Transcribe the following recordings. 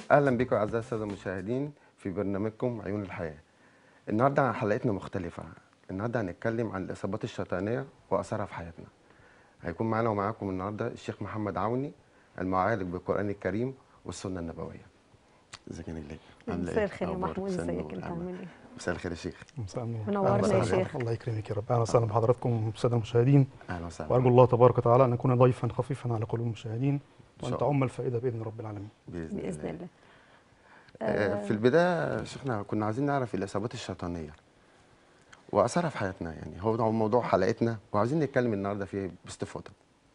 اهلا بكم اعزائي الساده المشاهدين في برنامجكم عيون الحياه النهارده حلقتنا مختلفه النهارده هنتكلم عن الاصابات الشيطانيه واثرها في حياتنا هيكون معانا ومعاكم النهارده الشيخ محمد عوني المعالج بالقران الكريم والسنه النبويه ازيك يا نجلاء عامله مساء الخير يا أخبارك؟ محمود مساء ازيك النور. انت أهلا. عامل ايه؟ مساء الخير يا شيخ مساء النور منورنا أهلا يا وسهلا. شيخ. الله يكرمك يا رب اهلا وسهلا بحضراتكم الساده المشاهدين اهلا وسهلا وارجو الله تبارك وتعالى ان اكون ضيفا خفيفا على قلوب المشاهدين شاء وان الله. تعم الفائده باذن رب العالمين باذن, باذن الله, الله آه، في البدايه يا شيخنا كنا عايزين نعرف الاصابات الشيطانيه واثرها في حياتنا يعني هو ده موضوع حلقتنا وعايزين نتكلم النهارده فيه باستفاضه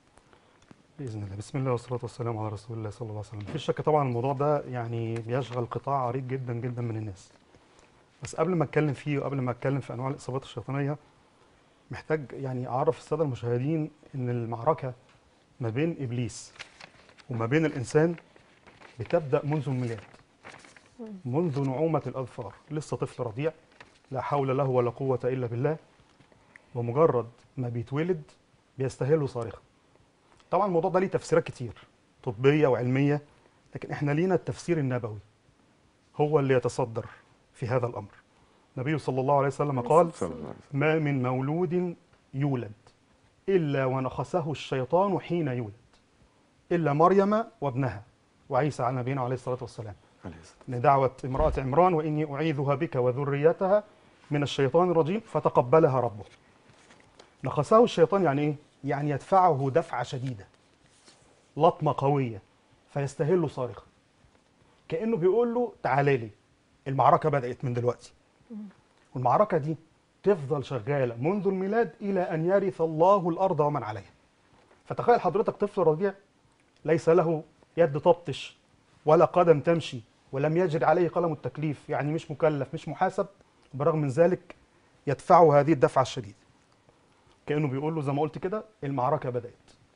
باذن الله بسم الله والصلاه والسلام على رسول الله صلى الله عليه وسلم مفيش شك طبعا الموضوع ده يعني بيشغل قطاع عريض جدا جدا من الناس بس قبل ما اتكلم فيه وقبل ما اتكلم في انواع الاصابات الشيطانيه محتاج يعني اعرف الساده المشاهدين ان المعركه ما بين ابليس وما بين الانسان بتبدا منذ الميلاد منذ نعومه الاظفار لسه طفل رضيع لا حول له ولا قوه الا بالله ومجرد ما بيتولد بيستهله صارخا طبعا الموضوع ده ليه تفسيرات كتير طبيه وعلميه لكن احنا لينا التفسير النبوي هو اللي يتصدر في هذا الامر النبي صلى الله عليه وسلم قال صلى الله عليه وسلم. ما من مولود يولد الا ونخسه الشيطان حين يولد الا مريم وابنها وعيسى على نبينا عليه الصلاه والسلام عليه الصلاة ان دعوه امراه عمران واني اعيذها بك وذريتها من الشيطان الرجيم فتقبلها ربه نخسه الشيطان يعني ايه يعني يدفعه دفعه شديده لطمه قويه فيستهل صارخا كانه بيقول له تعالى لي المعركه بدات من دلوقتي والمعركه دي تفضل شغاله منذ الميلاد الى ان يرث الله الارض ومن عليها فتخيل حضرتك طفل رضيع ليس له يد تبطش ولا قدم تمشي ولم يجري عليه قلم التكليف يعني مش مكلف مش محاسب برغم من ذلك يدفعه هذه الدفعه الشديده كانه بيقول له زي ما قلت كده المعركه بدات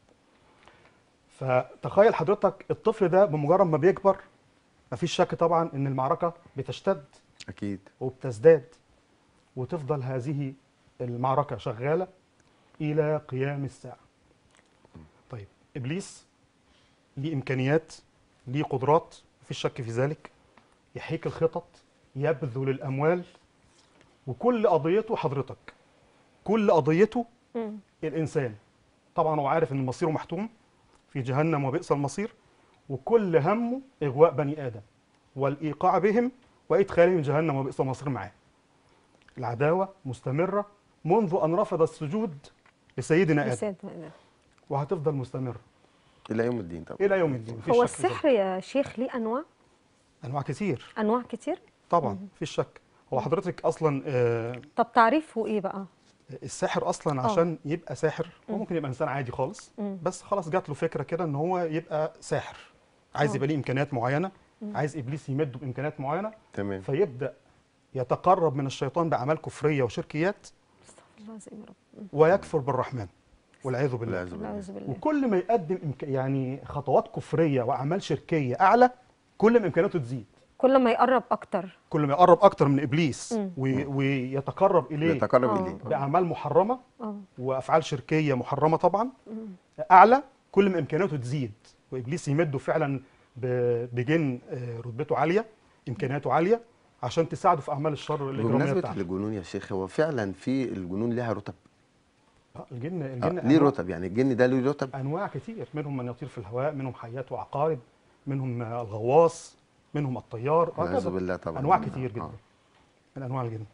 فتخيل حضرتك الطفل ده بمجرد ما بيكبر مفيش شك طبعا ان المعركه بتشتد اكيد وبتزداد وتفضل هذه المعركة شغالة إلى قيام الساعة طيب إبليس ليه إمكانيات ليه قدرات مفيش شك في ذلك يحيك الخطط يبذل الأموال وكل قضيته حضرتك كل قضيته مم. الإنسان طبعا هو عارف إن مصيره محتوم في جهنم وبئس المصير وكل همه إغواء بني آدم والإيقاع بهم وإدخالهم جهنم وبئس المصير معاه العداوة مستمرة منذ أن رفض السجود لسيدنا آدم يسعد مقدار. وهتفضل مستمرة الى يوم الدين طبعا إلى يوم الدين مفيش هو شك في ذلك. السحر يا شيخ ليه انواع أنواع كتير انواع كتير طبعا مفيش شك هو حضرتك أصلا آه، طب تعريفه ايه بقى الساحر اصلا آه. عشان يبقى ساحر هو مم. ممكن يبقى انسان عادي خالص مم. بس خلاص جات له فكره كده ان هو يبقى ساحر عايز آه. يبقى ليه امكانيات معينه مم. عايز ابليس يمده بامكانيات معينه تمام فيبدا يتقرب من الشيطان باعمال كفريه وشركيات استغفر الله العظيم يا رب مم. ويكفر بالرحمن والعياذ بالله والعياذ بالله اعوذ بالله وكل ما يقدم إمك... يعني خطوات كفريه واعمال شركيه اعلى كل ما امكانياته تزيد كل ما يقرب اكتر كل ما يقرب اكتر من ابليس مم. وي... ويتقرب اليه نتقرب آه. اليه باعمال محرمه اه وافعال شركيه محرمه طبعا مم. اعلى كل ما امكانياته تزيد وابليس يمده فعلا ب- بجن آه، رتبته عاليه امكانياته عاليه عشان تساعده في اعمال الشر الاجراميه بمناسبه بتاعته الجنون يا شيخ هو فعلا في الجنون لها رتب آه، الجن آه، الجن ليه أنواع- رتب يعني الجن ده له رتب انواع كتير منهم من يطير في الهواء منهم حيات وعقارب منهم آه، الغواص منهم الطيار والعياذ وهكذا. بالله طبعا انواع آه، كتير آه. جدا من انواع الجن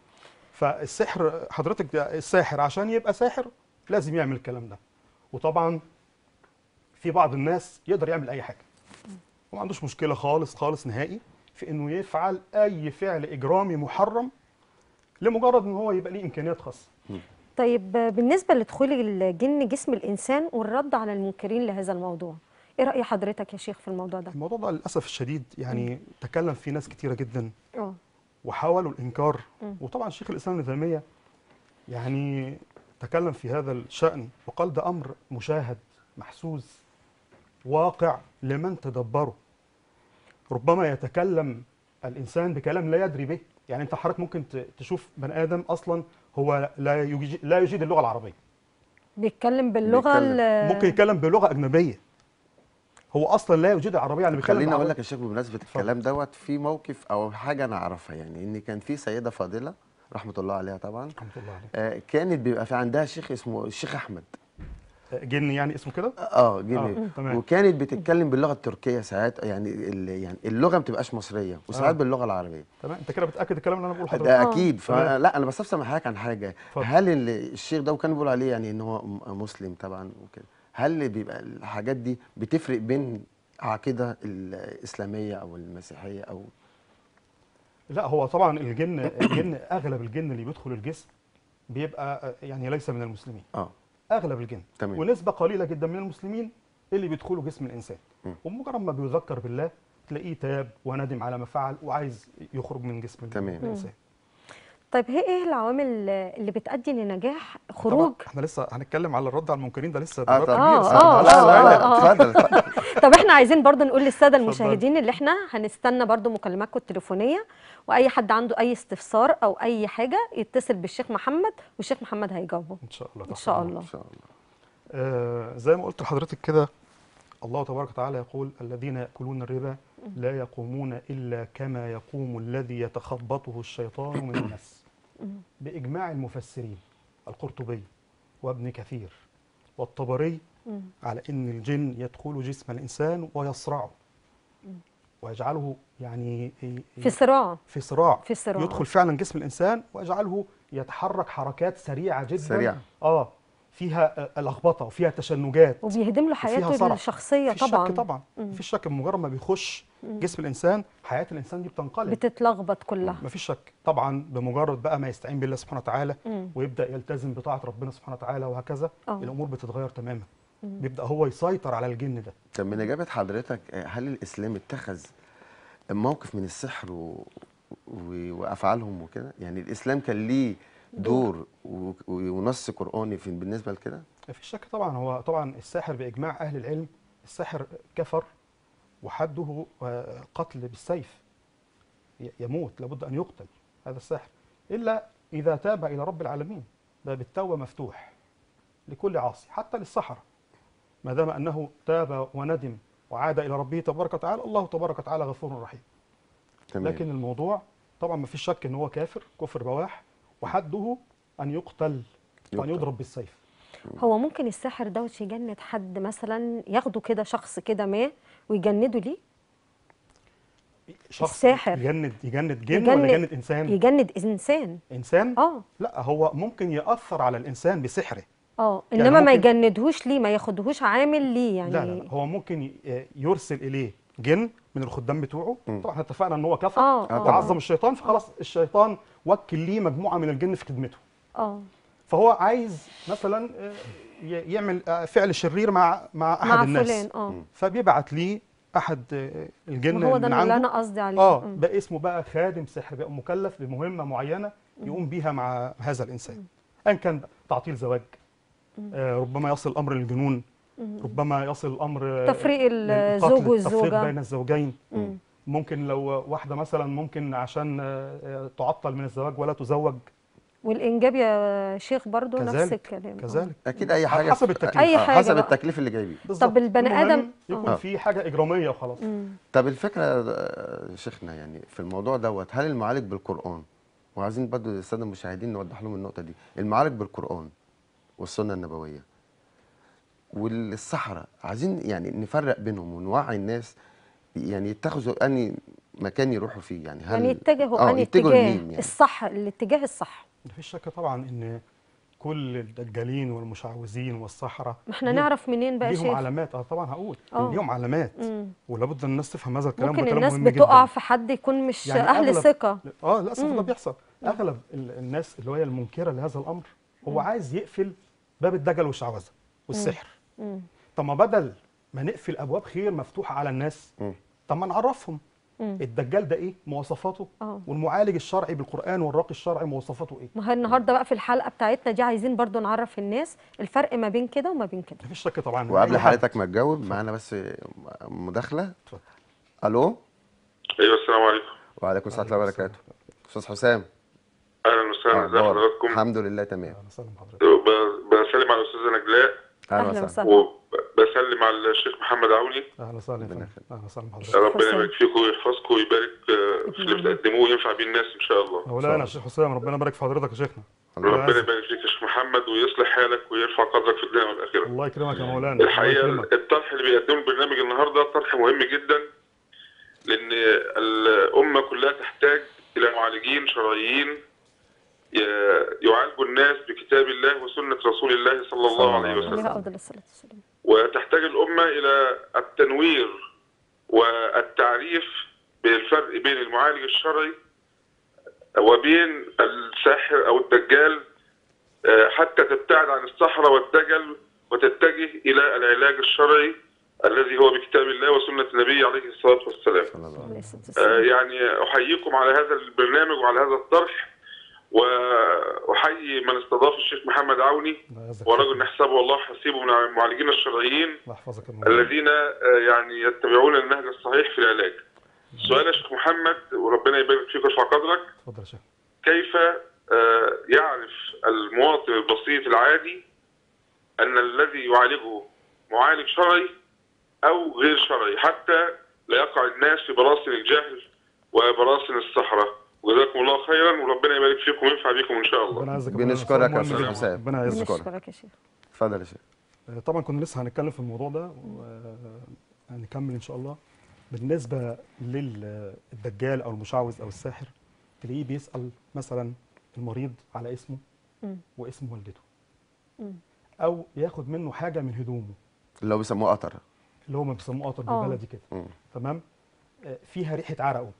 فالسحر حضرتك ده الساحر عشان يبقى ساحر لازم يعمل الكلام ده وطبعا في بعض الناس يقدر يعمل اي حاجه وما عندوش مشكله خالص خالص نهائي في انه يفعل اي فعل اجرامي محرم لمجرد ان هو يبقى ليه امكانيات خاصه طيب آه، بالنسبه لدخول الجن جسم الانسان والرد على المنكرين لهذا الموضوع ايه راي حضرتك يا شيخ في الموضوع ده الموضوع ده للاسف الشديد يعني تكلم فيه ناس كتيره جدا اه وحاولوا الانكار مم. وطبعا شيخ الاسلام ابن تيميه يعني تكلم في هذا الشان وقال ده امر مشاهد محسوس واقع لمن تدبره ربما يتكلم الانسان بكلام لا يدري به يعني انت حضرتك ممكن ت- تشوف بني ادم اصلا هو لا يجي لا يجيد اللغه العربيه بيتكلم باللغه بيتكلم. ال- ممكن يتكلم بلغه اجنبيه هو اصلا لا يوجد العربيه اللي بيتكلم خليني اقول بالعربية. لك يا شيخ بمناسبه الكلام دوت في موقف او حاجه انا اعرفها يعني ان كان في سيده فاضله رحمه الله عليها طبعا رحمه الله عليه آه، كانت بيبقى في عندها شيخ اسمه الشيخ احمد آه، جن يعني اسمه كده اه جنيه آه، تمام. وكانت بتتكلم باللغه التركيه ساعات يعني ال- يعني اللغه ما بتبقاش مصريه وساعات آه. باللغه العربيه تمام انت كده بتاكد الكلام اللي انا بقوله لحضرتك ده آه. اكيد تمام. فلا انا بستفسر مع حضرتك عن حاجه اتفضل. هل ال- الشيخ ده وكان بيقول عليه يعني ان هو م- مسلم طبعا وكده هل بيبقى الحاجات دي بتفرق بين عقيده الاسلاميه او المسيحيه او لا هو طبعا الجن الجن اغلب الجن اللي بيدخل الجسم بيبقى آه، يعني ليس من المسلمين اه اغلب الجن تمام. ونسبه قليله جدا من المسلمين اللي بيدخلوا جسم الانسان مم. ومجرد ما بيذكر بالله تلاقيه تاب وندم على ما فعل وعايز يخرج من جسم تمام. الانسان طيب هي ايه العوامل اللي بتؤدي لنجاح خروج طبعا احنا لسه هنتكلم على الرد على المنكرين ده لسه اه ده طب كبير. آه، آه، لا آه، لا آه. لا اتفضل اتفضل. طب احنا عايزين برضو نقول للساده اتفضل. المشاهدين اللي احنا هنستنى برضو مكالماتكم التليفونيه واي حد عنده اي استفسار او اي حاجه يتصل بالشيخ محمد والشيخ محمد هيجاوبه ان شاء الله ان شاء ان الله شاء الله آه زي ما قلت لحضرتك كده الله تبارك وتعالى يقول الذين ياكلون الربا لا يقومون الا كما يقوم الذي يتخبطه الشيطان من المس باجماع المفسرين القرطبي وابن كثير والطبري مم. على ان الجن يدخل جسم الانسان ويصرعه ويجعله يعني في صراع في صراع في صراع. يدخل فعلا جسم الانسان ويجعله يتحرك حركات سريعه جدا سريعة. اه فيها آه، لخبطه وفيها تشنجات وبيهدم له وفيها حياته صرع. الشخصيه في طبعا شك طبعا مم. في شك بمجرد ما بيخش جسم الانسان حياه الانسان دي بتنقلب بتتلخبط كلها ما فيش شك طبعا بمجرد بقى ما يستعين بالله سبحانه وتعالى مم. ويبدا يلتزم بطاعه ربنا سبحانه وتعالى وهكذا آه. الامور بتتغير تماما بيبدا هو يسيطر على الجن ده طب من اجابه حضرتك آه، هل الاسلام اتخذ موقف من السحر و... و... وافعالهم وكده يعني الاسلام كان ليه دور و... و- ونص قراني في بالنسبه لكده ما فيش شك طبعا هو طبعا الساحر باجماع اهل العلم الساحر كفر وحده آه، قتل بالسيف ي- يموت لابد ان يقتل هذا الساحر الا اذا تاب الى رب العالمين باب التوبه مفتوح لكل عاصي حتى للسحره ما دام انه تاب وندم وعاد الى ربه تبارك وتعالى الله تبارك وتعالى غفور رحيم تمام لكن الموضوع طبعا ما فيش شك ان هو كافر كفر بواح وحده ان يقتل وان يقتل. يضرب بالسيف هو ممكن الساحر دوت يجند حد مثلا ياخده كده شخص كده ما ويجنده ليه شخص الساحر. يجند يجند جن يجند- ولا يجند انسان يجند انسان انسان اه لا هو ممكن ياثر على الانسان بسحره اه يعني انما ما ممكن- يجندهوش ليه ما ياخدهوش عامل ليه يعني لا لا لا هو ممكن ي- يرسل اليه جن من الخدام بتوعه مم. طبعا احنا اتفقنا ان هو كفر اه اه تعظم الشيطان فخلاص الشيطان وكل ليه مجموعه من الجن في خدمته اه فهو عايز مثلا آه، ي- يعمل آه، فعل شرير مع مع احد مع الناس فلان اه فبيبعت ليه احد آه، الجن ما هو ده من اللي عنده انا قصدي عليه اه مم. بقى اسمه بقى خادم سحر بقى مكلف بمهمه معينه يقوم بيها مع هذا الانسان ان كان بقى تعطيل زواج آه ربما يصل الامر للجنون ربما يصل الامر آه، تفريق للقتل، الزوج التفريق والزوجه بين الزوجين مم. ممكن لو واحده مثلا ممكن عشان آه، آه، تعطل من الزواج ولا تزوج والانجاب يا شيخ برضو نفس كذلك الكلام آه. كذلك اكيد اي على حاجه حسب في- التكليف. أي آه، حاجة حسب بقى. التكليف اللي جاي بيه بالظبط. البني المهم آدم- يكون آه. في حاجه اجراميه وخلاص مم. طب الفكره آه، شيخنا يعني في الموضوع دوت هل المعالج بالقران وعايزين برضو الساده المشاهدين نوضح لهم النقطه دي المعالج بالقران والسنه النبويه والسحره عايزين يعني نفرق بينهم ونوعي الناس يعني يتخذوا اني مكان يروحوا فيه يعني هل يعني يتجهوا آه، عن يتجهوا اتجاه لمين يعني الصح الاتجاه الصح مفيش شك طبعا ان كل الدجالين والمشعوذين والسحره ما احنا ليهم- نعرف منين بقى ليهم شيخ علامات اه طبعا هقول آه. ليهم علامات مم. ولابد ان الناس تفهم هذا الكلام ممكن وده كلام الناس مهم بتقع جدا في حد يكون مش يعني اهل أغلب- ثقه اه للاسف ده مم. بيحصل اغلب ال- الناس اللي هي المنكره لهذا الامر هو عايز يقفل باب الدجل والشعوذه والسحر مم. طب ما بدل ما نقفل ابواب خير مفتوحه على الناس مم. طب ما نعرفهم مم. الدجال ده ايه مواصفاته اه والمعالج الشرعي بالقران والراقي الشرعي مواصفاته ايه ما هي النهارده بقى في الحلقه بتاعتنا دي عايزين برضو نعرف الناس الفرق ما بين كده وما بين كده مفيش شك طبعا إن وقبل أي حد- حضرتك ما تجاوب معانا بس مداخله اتفضل. الو ايوه السلام عليكم وعليكم السلام ورحمه الله وبركاته استاذ حسام اهلا وسهلا ازي أخبارك؟ حضراتكم الحمد لله تمام اهلا وسهلا بحضرتك ب- بسلم على الاستاذه نجلاء اهلا اهلا وسهلا وسهلا وبسلم على الشيخ محمد عوني اهلا وسهلا يا ربنا فندم اهلا وسهلا بحضرتك حسام. ربنا يبارك فيكم ويحفظكم ويبارك آه، في اللي بتقدموه وينفع بيه الناس ان شاء الله مولانا يا شيخ حسام ربنا يبارك في حضرتك يا شيخنا الله ربنا يعزك. يبارك فيك يا شيخ محمد ويصلح حالك ويرفع قدرك في الدنيا والاخره الله يكرمك يا مولانا الله الحقيقه يكرمك الطرح اللي بيقدمه البرنامج النهارده طرح مهم جدا لان الامه كلها تحتاج الى معالجين شرعيين ي- يعالجوا الناس بكتاب الله وسنه رسول الله صلى الله عليه عليها وسلم افضل الصلاه والسلام وتحتاج الامه الى التنوير والتعريف بالفرق بين المعالج الشرعي وبين الساحر او الدجال آه، حتى تبتعد عن السحرة والدجل وتتجه إلى العلاج الشرعي الذي هو بكتاب الله وسنة النبي عليه الصلاة والسلام صلى الله عليه عليه الصلاه آه، والسلام يعني أحييكم على هذا البرنامج وعلى هذا الطرح وأحيي من استضاف الشيخ محمد عوني الله يعزك. ورجل نحسبه الله حسيبه من المعالجين الشرعيين الله يحفظك يا مولانا الذين آه، يعني يتبعون النهج الصحيح في العلاج سؤال يا شيخ محمد وربنا يبارك فيك ويرفع قدرك اتفضل يا شيخ كيف آه، يعرف المواطن البسيط العادي أن الذي يعالجه معالج شرعي أو غير شرعي حتى لا يقع الناس في براثن الجهل وبراثن السحرة وجزاكم الله خيرا وربنا يبارك فيكم وينفع بكم إن شاء الله ربنا يعزك يا مولانا. بنشكرك يا مهم استاذ جدا. حسام ربنا يعزك بنشكرك. بنشكرك يا شيخ اتفضل يا شيخ آه، طبعا كنا لسه هنتكلم في الموضوع ده وهنكمل ان شاء الله بالنسبه للدجال او المشعوذ او الساحر تلاقيه بيسال مثلا المريض على اسمه مم. واسم والدته مم. او ياخد منه حاجه من هدومه اللي هو بيسموه قطر اللي هم بيسموه قطر آه. بالبلدي كده مم. تمام آه، فيها ريحه عرقه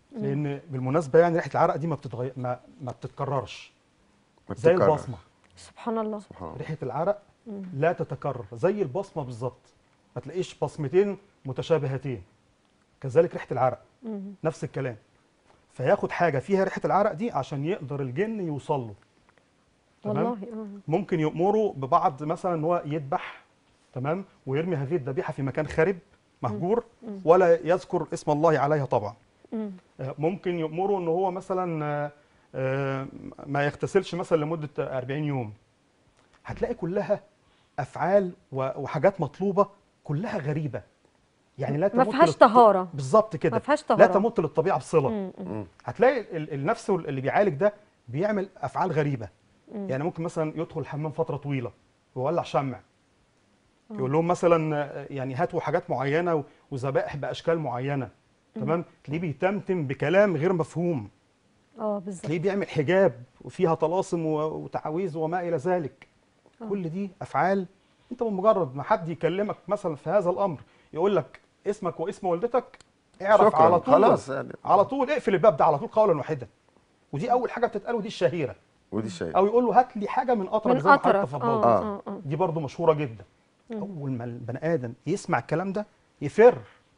لان بالمناسبه يعني ريحه العرق دي ما بتتغير ما, ما بتتكررش زي بتتكرر. البصمه سبحان الله سبحان الله ريحه العرق لا تتكرر زي البصمه بالظبط ما تلاقيش بصمتين متشابهتين كذلك ريحه العرق مم. نفس الكلام فياخد حاجه فيها ريحه العرق دي عشان يقدر الجن يوصل له تمام والله آه. ممكن يأمره ببعض مثلا ان هو يذبح تمام ويرمي هذه الذبيحه في مكان خارب مهجور ولا يذكر اسم الله عليها طبعا مم. آه، ممكن يأمره ان هو مثلا آه، آه، ما يغتسلش مثلا لمده 40 يوم هتلاقي كلها افعال و- وحاجات مطلوبه كلها غريبه يعني لا ما تمت فيهاش للط- طهارة. بالظبط كده ما فيهاش لا طهارة. تمت للطبيعه بصله مم. مم. مم. هتلاقي ال- النفس اللي بيعالج ده بيعمل افعال غريبه يعني ممكن مثلا يدخل الحمام فتره طويله ويولع شمع يقول لهم مثلا آه، يعني هاتوا حاجات معينه و- وذبائح باشكال معينه تمام تلاقيه بيتمتم بكلام غير مفهوم اه بالظبط تلاقيه بيعمل حجاب وفيها طلاسم و- وتعاويذ وما الى ذلك كل دي افعال انت بمجرد ما حد يكلمك مثلا في هذا الامر يقول لك اسمك واسم والدتك اعرف شكراً، على طول خلاص يعني. على طول اقفل الباب ده على طول قولا واحدا ودي اول حاجه بتتقال ودي الشهيره ودي الشيء او يقول له هات لي حاجه من اطرف من زي ما حضرتك اطرف تفضلت اه آه. اه اه دي برضو مشهوره جدا اول ما البني ادم يسمع الكلام ده يفر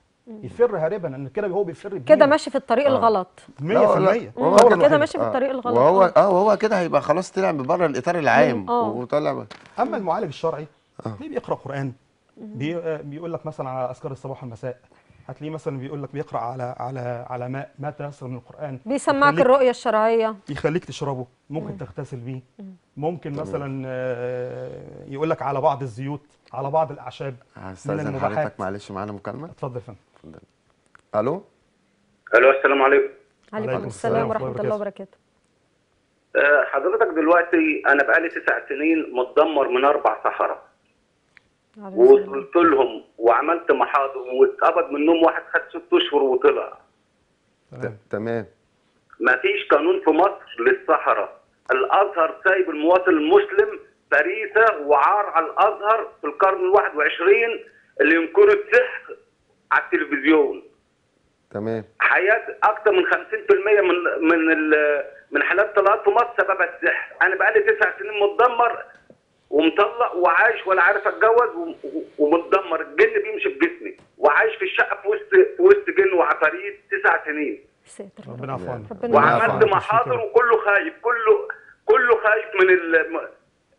يفر هاربا ان كده هو بيفر كده ماشي في الطريق الغلط 100% لا، لا، هو وهو ده كده الوحيد. ماشي في الطريق الغلط وهو آه. اه وهو كده هيبقى خلاص طلع من بره الاطار العام آه. وطلع اما المعالج الشرعي تلاقيه بيقرا قران بي آه، بيقول لك مثلا على اذكار الصباح والمساء هتلاقيه مثلا بيقول لك بيقرا على على على ماء ما تيسر من القران بيسمعك يخليك- الرؤية الشرعية يخليك تشربه ممكن تغتسل بيه ممكن مثلا آه، يقول لك على بعض الزيوت على بعض الاعشاب من هستاذن المباحات حضرتك معلش معانا مكالمه اتفضل يا فندم اتفضل الو الو السلام عليكم عليكم السلام ورحمة الله وبركاته أه، حضرتك دلوقتي انا بقالي تسع سنين متدمر من اربع صحراء عليكم السلام. ووصلت لهم وعملت محاضر واتقبض منهم واحد خد ست اشهر وطلع تمام ت- تمام ما فيش قانون في مصر للصحراء الازهر سايب المواطن المسلم فريسه وعار على الازهر في القرن الواحد وعشرين اللي ينكروا السحر على التلفزيون تمام حياه اكثر من 50% من من ال- من حالات طلاق في مصر سببها السحر انا بقالي تسع سنين متدمر ومطلق وعايش ولا عارف اتجوز و- و- ومتدمر الجن بيمشي في جسمي وعايش في الشقه في وسط في وسط جن وعفاريت تسع سنين ساتر يا ربنا رب. يعفو عنك ربنا ربنا يعفو وعملت عنك. محاضر وكله خايف كله كله خايف من ال ما-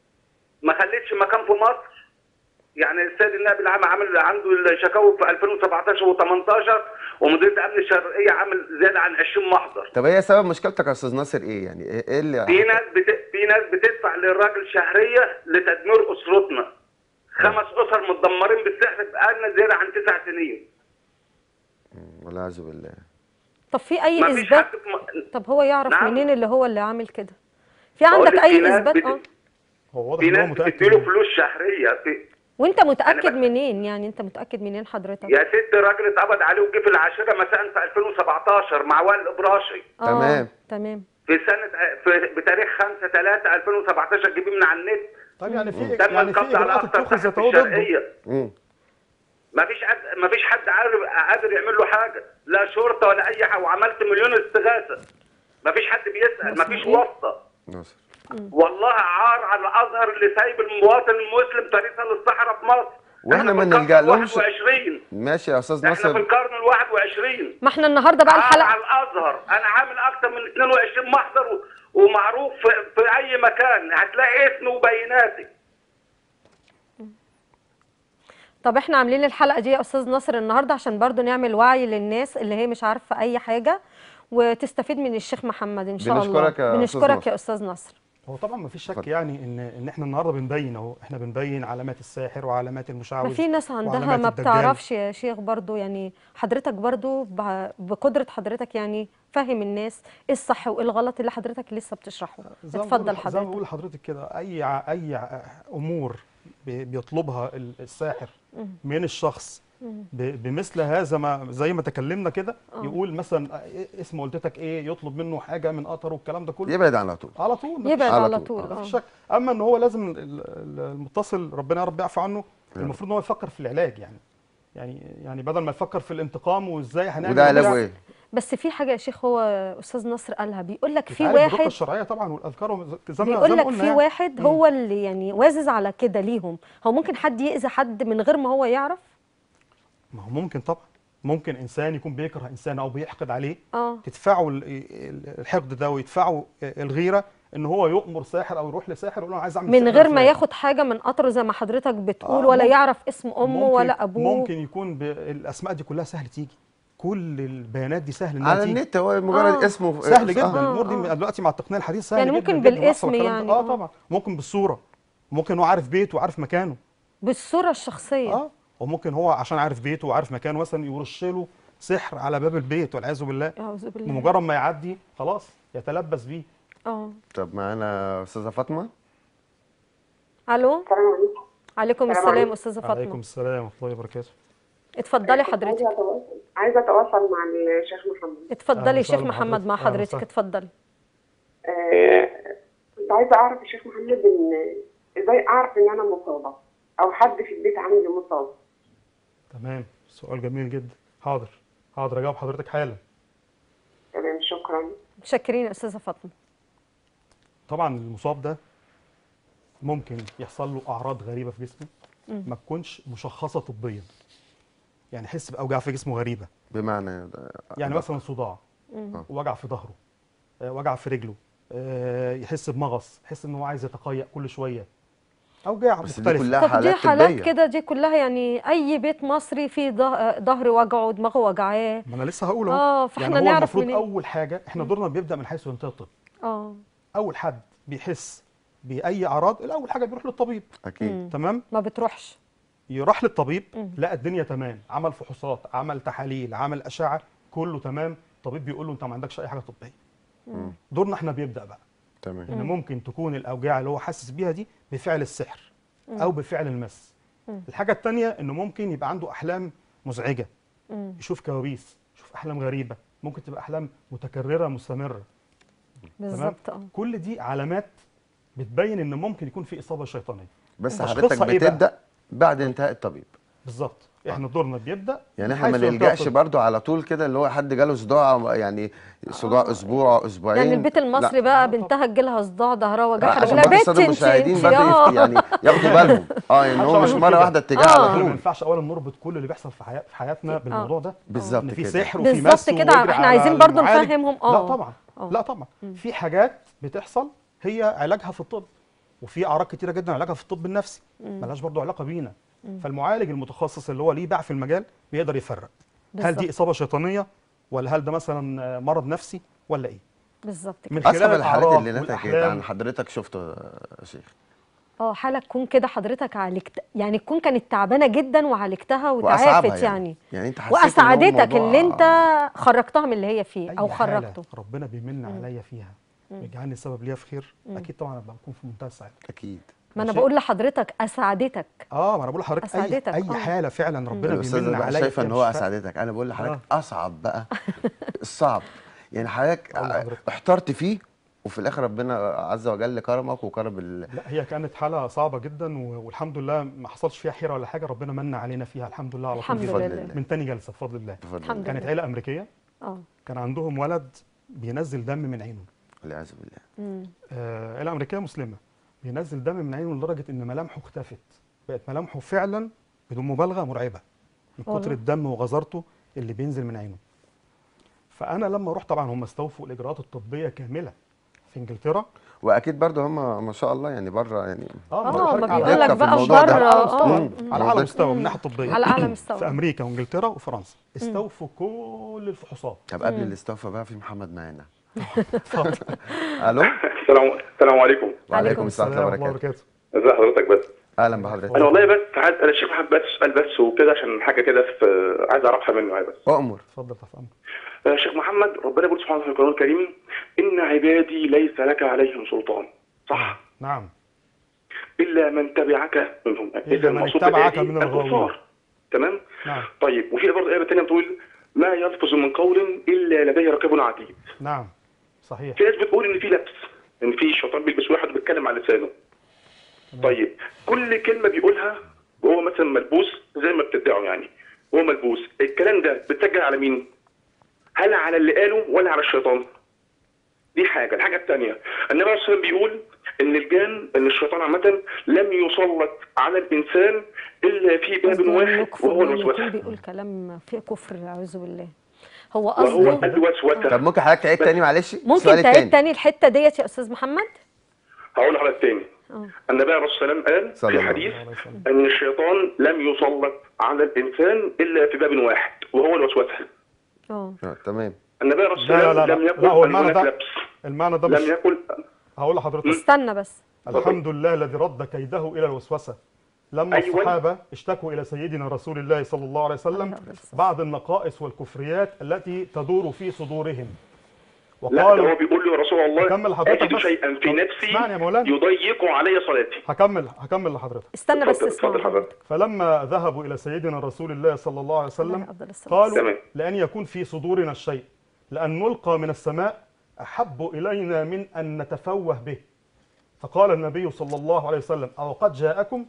ما خليتش مكان في مصر يعني السيد النائب العام عامل عنده الشكاوي في 2017 و18 ومديريه امن الشرقيه عامل زياده عن 20 محضر طب هي سبب مشكلتك يا استاذ ناصر ايه يعني ايه إيه اللي في ناس بت... في ناس بتدفع للراجل شهريه لتدمير اسرتنا خمس اسر متدمرين بالسحر بقالنا زياده عن تسع سنين والعياذ بالله طب في اي ما فيش اثبات حد في م- طب هو يعرف نعم. منين اللي هو اللي عامل كده في بقول عندك لك في اي ناس اثبات بت- اه هو واضح في ان هو ناس متاكد بتديله منه. فلوس شهريه في وانت متاكد بت- منين يعني انت متاكد منين حضرتك يا ست راجل اتقبض عليه وجه في العاشره مساء في 2017 مع وائل الابراشي آه، تمام. تمام في سنه في بتاريخ 5 3 2017 جيبيه من على النت طيب يعني في تم يعني في القبض على اجراءات اكثر اتخذت صحفي اهو ضده الشرقيه مم. ما فيش حد ما فيش حد عارف قادر يعمل له حاجه لا شرطه ولا اي حاجه وعملت مليون استغاثه ما فيش حد بيسال ما فيش واسطه ناصر والله عار على الازهر اللي سايب المواطن المسلم طريقا للصحراء في مصر واحنا إحنا ما في القرن نلجأ لهمش. 21 ماشي يا استاذ احنا في ناصر القرن ال 21 ما احنا النهارده بقى عار الحلقه على الازهر انا عامل اكتر من 22 محضر و- ومعروف في, في اي مكان هتلاقي اسمي وبياناتي طب احنا عاملين الحلقه دي يا استاذ ناصر النهارده عشان برضو نعمل وعي للناس اللي هي مش عارفه اي حاجه وتستفيد من الشيخ محمد ان شاء الله بنشكرك يا أستاذ بنشكرك ناصر. يا استاذ ناصر هو طبعا ما فيش شك اتفضل. يعني ان ان احنا النهارده بنبين اهو احنا بنبين علامات الساحر وعلامات المشعوذ ما في ناس عندها وعلامات ما الدجال. بتعرفش يا شيخ برضو يعني حضرتك برضو ب- بقدره حضرتك يعني فهم الناس ايه الصح وايه الغلط اللي حضرتك لسه بتشرحه زي ما اتفضل بقول- زي ما حضرتك بقول لحضرتك كده اي ع- اي ع- امور بي- بيطلبها ال- الساحر من الشخص ب- بمثل هذا ما زي ما تكلمنا كده يقول مثلا إيه اسم والدتك ايه يطلب منه حاجه من قطر والكلام ده كله يبعد على طول على طول مفيش- يبعد على على طول. طول آه. اه مفيش شك اما ان هو لازم ال- ال- المتصل ربنا يا رب يعفو عنه المفروض ان هو يفكر في العلاج يعني يعني يعني بدل ما يفكر في الانتقام وازاي هنعمل وده علاجه وبتاع، ايه؟ بس في حاجه يا شيخ هو استاذ نصر قالها بيقول لك في يتعالج بالرقية واحد الشرعيه طبعا والاذكار وز- زي ما بيقول زي ما لك قلنا في يعني. واحد هو اللي يعني وازز على كده ليهم هو ممكن حد يأذي حد من غير ما هو يعرف ما هو ممكن طبعا ممكن انسان يكون بيكره انسان او بيحقد عليه اه تدفعه ال- ال- الحقد ده ويدفعه الغيره ان هو يؤمر ساحر او يروح لساحر يقول له انا عايز اعمل من سحر غير ما فلان. ياخد حاجه من قطره زي ما حضرتك بتقول آه، ولا ممكن- يعرف اسم امه ممكن ولا ابوه ممكن يكون ب... الاسماء دي كلها سهل تيجي كل البيانات دي سهل انها على تيجي النت هو مجرد آه. اسمه سهل آه. جدا آه، الامور دي آه. دلوقتي مع التقنيه الحديثه سهل يعني جدا ممكن جدا بالاسم ويحصل الكلام ده. يعني، اه آه. طبعا ممكن بالصوره ممكن هو عارف بيته وعارف مكانه بالصوره الشخصيه اه وممكن هو عشان عارف بيته وعارف مكانه مثلا يرش له سحر على باب البيت والعياذ بالله اعوذ بالله بمجرد ما يعدي خلاص يتلبس بيه اه طب معانا استاذه فاطمه الو السلام عليكم عليكم السلام السلام عليكم. استاذه عليكم فاطمه السلام ورحمه الله وبركاته اتفضلي كنت حضرتك عايزه اتواصل عايزه اتواصل مع الشيخ محمد اتفضلي أهلا شيخ وسهلا محمد مع بحضرتك. أهلا حضرتك وسهلا. اتفضلي آه، كنت عايزه اعرف الشيخ محمد ان ازاي اعرف ان انا مصابه او حد في البيت عندي مصاب تمام سؤال جميل جدا حاضر حاضر اجاوب حضرتك حالا تمام شكرا متشكرين يا استاذه فاطمه طبعا المصاب ده ممكن يحصل له اعراض غريبه في جسمه ما تكونش مشخصه طبيا يعني يحس باوجاع في جسمه غريبه بمعنى ده- يعني مثلا صداع وجع في ظهره آه، وجع في رجله آه، يحس بمغص يحس ان هو عايز يتقيأ كل شويه اوجاع بس دي مختلفه كلها طب دي حالات حالات طبيه كده دي كلها يعني اي بيت مصري فيه ظه- ظهر وجعه دماغه وجعاه ما انا لسه هقول اهو اه فاحنا يعني هو نعرف المفروض منين اول حاجه احنا دورنا بيبدا من حيث ينتهي الطب اه اول حد بيحس باي اعراض الاول حاجه بيروح للطبيب اكيد تمام ما بتروحش يروح للطبيب لقى الدنيا تمام عمل فحوصات عمل تحاليل عمل اشعه كله تمام الطبيب بيقول له انت ما عندكش اي حاجه طبيه دورنا احنا بيبدا بقى تمام ان ممكن تكون الاوجاع اللي هو حاسس بيها دي بفعل السحر او بفعل المس الحاجه الثانيه انه ممكن يبقى عنده احلام مزعجه يشوف كوابيس يشوف احلام غريبه ممكن تبقى احلام متكرره مستمره تمام بالظبط اه كل دي علامات بتبين ان ممكن يكون في اصابه شيطانيه بس تشخيصها حضرتك إيه بقى؟ بتبدا بعد انتهاء الطبيب بالظط احنا دورنا بيبدا يعني من احنا ما حيث ينتهي نلجاش الطب. برضو على طول كده اللي هو حد جاله صداع يعني صداع اسبوع اسبوعين يعني البيت المصري لا. بقى بنتها تجيلها صداع ظهرها وجعها عشان لا برضه بنت الساده انت المشاهدين انت برضه اه يفت- يعني ياخدوا بالهم اه ان هو مش عشان مره كده. واحده اتجاه آه. على احنا ما طول ينفعش اولا نربط كل اللي بيحصل في, حياة في حياتنا بالموضوع ده بالظبط ان في كده. سحر وفي بالظبط مس كده، ويجري احنا على عايزين برضو المعالج. نفهمهم. لا آه. طبعا آه. لا طبعا في حاجات بتحصل هي علاجها في الطب وفي اعراض كتيره جدا علاجها في الطب النفسي ملهاش برضو علاقه بينا فالمعالج المتخصص اللي هو ليه باع في المجال بيقدر يفرق هل بالظبط. دي اصابه شيطانيه ولا هل ده مثلا مرض نفسي ولا ايه بالظبط كده من خلال اصعب الحالات الأعراض اللي نتجت والأحلام عن حضرتك شفته يا شيخ اه حاله تكون كده حضرتك عالجت يعني تكون كانت تعبانه جدا وعالجتها وأصعبها وتعافت يعني, يعني انت حسيت إن هو واسعدتك اللي الموضوع- انت خرجتها من اللي هي فيه أي او حالة خرجته ربنا بيمن عليا فيها ويجعلني سبب ليها في خير اكيد طبعا ابقى بكون في منتهى السعاده اكيد ما انا ماشي. بقول لحضرتك اسعدتك اه ما انا بقول لحضرتك اي أسعدتك، اي آه. حاله فعلا ربنا الاستاذه بيمن بقى عليا شايفه فيها ان هو بالشفاء. اسعدتك انا بقول لحضرتك آه. اصعب بقى الصعب يعني حضرتك أقول لحضرتك. احترت فيه وفي الاخر ربنا عز وجل كرمك وكرم ال... لا هي كانت حاله صعبه جدا و- والحمد لله ما حصلش فيها حيره ولا حاجه ربنا من علينا فيها الحمد لله على طول الحمد جدا. بفضل لله الله. من تاني جلسه بفضل الله بفضل الحمد الله كانت لله. عيله امريكيه اه كان عندهم ولد بينزل دم من عينه والعياذ بالله مم. آه، عيله امريكيه مسلمه بينزل دم من عينه لدرجه ان ملامحه اختفت بقت ملامحه فعلا بدون مبالغه مرعبه من والله. كتر الدم وغزارته اللي بينزل من عينه فانا لما رحت طبعا هم استوفوا الاجراءات الطبيه كامله في انجلترا واكيد برضه هم ما شاء الله يعني بره يعني اه بقول ما لحضرتك على- بيقول لك دقة في بقى الموضوع ده. بره على أعلى اه مستوى مم. على اعلى مم. مستوى من الناحيه الطبيه على اعلى في مستوى امريكا وانجلترا وفرنسا استوفوا كل الفحوصات طب قبل الاستوفى بقى في محمد معانا الو السلام السلام عليكم وعليكم السلام ورحمه الله ورحمه وبركاته ازي حضرتك بس اهلا بحضرتك انا والله بس عايز انا الشيخ محمد بس سؤال بس وكده عشان حاجه كده في عايز اعرفها منه يعني بس اؤمر اتفضل تحت امرك يا شيخ محمد ربنا يقول سبحانه وتعالى في القران الكريم ان عبادي ليس لك عليهم سلطان صح نعم الا من تبعك منهم إلا من المقصود اتبعك بهذه من الغاوين. الكفار. تمام نعم طيب وفي برضه ايه ثانيه بتقول ما يلفظ من قول الا لديه رقيب عتيد نعم صحيح في ناس بتقول ان في لبس ان في شيطان بيلبس واحد وبيتكلم على لسانه طيب كل كلمه بيقولها وهو مثلا ملبوس زي ما بتدعوا يعني هو ملبوس الكلام ده بيتسجل على مين هل على اللي قاله ولا على الشيطان دي حاجه الحاجه الثانيه النبي عليه الصلاه والسلام بيقول ان الجان ان الشيطان عامه لم يسلط على الانسان الا في باب قصده واحد يكفر وهو يعني يكون الوسوسه بيقول كلام فيه كفر اعوذ بالله هو وهو قصده الوسوسه طب ممكن حضرتك تعيد تاني معلش ممكن السؤال تعيد التاني. تاني الحته ديت يا استاذ محمد هقول لحضرتك تاني اه النبي عليه الصلاه والسلام قال صلى في الله حديث عليه وسلم. ان الشيطان لم يسلط على الانسان الا في باب واحد وهو الوسوسه اه آه، تمام النبي عليه الصلاه لا لا والسلام لا لم لا, يقل لا هو ان المعنى هناك ده لبس المعنى ده لم مش يقل هقول لحضرتك استنى بس الحمد لله الذي رد كيده الى الوسوسه لما أيوة. الصحابه اشتكوا الى سيدنا رسول الله صلى الله عليه وسلم عليه الصلاة بعض النقائص والكفريات التي تدور في صدورهم لا ده هو وقالوا بيقول له يا رسول الله كمل حضرتك اجد بس. شيئا في طب نفسي اسمعني يا مولانا. يضيق علي صلاتي هكمل هكمل لحضرتك استنى بس اتفضل- اسمع اتفضل حضرتك حضرتك فلما ذهبوا الى سيدنا رسول الله صلى الله عليه وسلم عليه أفضل الصلاة قالوا تمام. لان يكون في صدورنا الشيء لان نلقى من السماء احب الينا من ان نتفوه به فقال النبي صلى الله عليه وسلم او قد جاءكم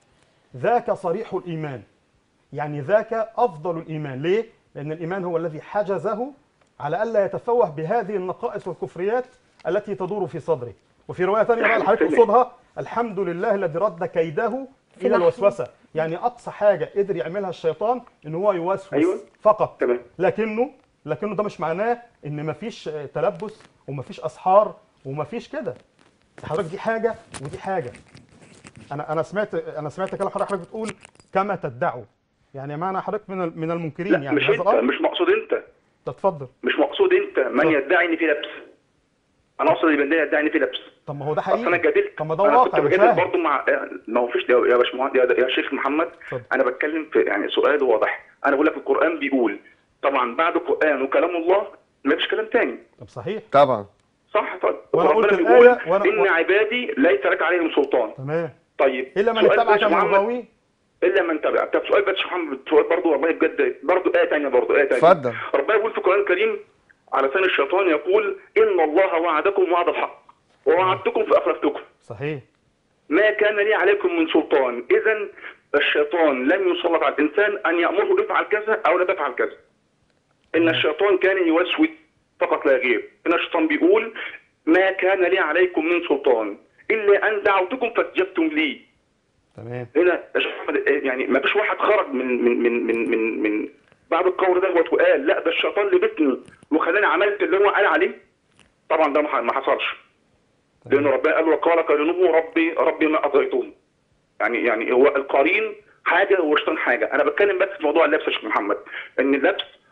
ذاك صريح الايمان يعني ذاك افضل الايمان ليه لان الايمان هو الذي حجزه على الا يتفوه بهذه النقائص والكفريات التي تدور في صدره وفي روايه ثانيه بقى الحديث تقصدها الحمد لله الذي رد كيده في الى لحظة. الوسوسه يعني اقصى حاجه قدر يعملها الشيطان ان هو يوسوس أيوة. فقط تمام. لكنه لكنه ده مش معناه ان مفيش آه، تلبس ومفيش اسحار ومفيش كده حضرتك دي حاجه ودي حاجه انا انا سمعت انا سمعت كلام حضرتك حضرتك بتقول كما تدعوا يعني معنى حضرتك من ال- من المنكرين لا يعني مش هذا انت الامر مش مقصود انت تتفضل مش مقصود انت من طب. يدعي ان في لبس انا اقصد يبقى ده يدعي ان في لبس طب ما هو ده اصل انا حقيقي جادلت طب ما ده انا واقع كنت بجادل مشاهد. برضه مع ما هو فيش يا باشمهندس يا, يا شيخ محمد اتفضل. انا بتكلم في يعني سؤال واضح انا بقول لك القران بيقول طبعا بعد القران وكلام الله ما فيش كلام تاني طب صحيح طبعا صح طيب وأنا ربنا قلت بيقول الآية وأنا- ان عبادي ليس لك عليهم سلطان تمام طيب الا من سؤال اتبعك بس يا من محمد، الغاوين الا من تبع طب سؤال بس يا محمد سؤال برضه والله بجد برضه ايه ثانيه برضه ايه ثانيه اتفضل. ربنا يقول في القران الكريم على لسان الشيطان يقول ان الله وعدكم وعد الحق ووعدتكم فاخلفتكم صحيح ما كان لي عليكم من سلطان اذا الشيطان لم يسلط على الانسان ان يامره افعل كذا او لا تفعل كذا ان الشيطان كان يوسوس فقط لا غير ان الشيطان بيقول ما كان لي عليكم من سلطان الا ان دعوتكم فاستجبتم لي تمام هنا يا شيخ محمد يعني ما فيش واحد خرج من من من من من, من بعد القول ده وقال لا ده الشيطان لبسني وخلاني عملت اللي هو قال عليه طبعا ده ما ح- ما حصلش لان ربنا قال وقال قرينه ربي ربي ما اطيتهم يعني يعني هو القرين حاجه والشيطان حاجه انا بتكلم بس في موضوع اللبس يا شيخ محمد ان اللبس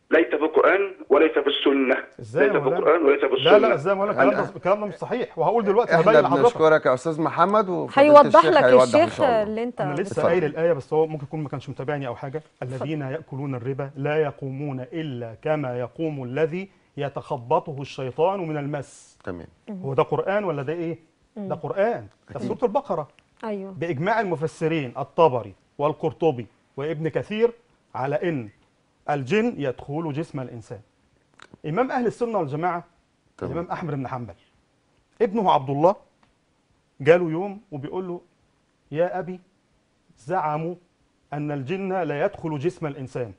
ليس في القرآن وليس في السنة ازاي يا ليس في مولانا؟ القرآن وليس في السنة لا لا ازاي ولا الكلام ده أنا- الكلام ده مش صحيح وهقول دلوقتي احنا هبين لحضرتك بنشكرك يا استاذ محمد وفضيلة هيوضح الشيخ لك هيوضح ان الشيخ شاء الله اللي انت انا لسه اتفضل. قايل الايه بس هو ممكن يكون ما كانش متابعني او حاجه الذين ياكلون الربا لا يقومون الا كما يقوم الذي يتخبطه الشيطان من المس تمام هو ده قران ولا ده ايه ده قران ده في سوره البقره ايوه باجماع المفسرين الطبري والقرطبي وابن كثير على ان الجن يدخل جسم الانسان امام اهل السنه والجماعه تمام. الامام احمد بن حنبل ابنه عبد الله جاله يوم وبيقول له يا ابي زعموا ان الجن لا يدخل جسم الانسان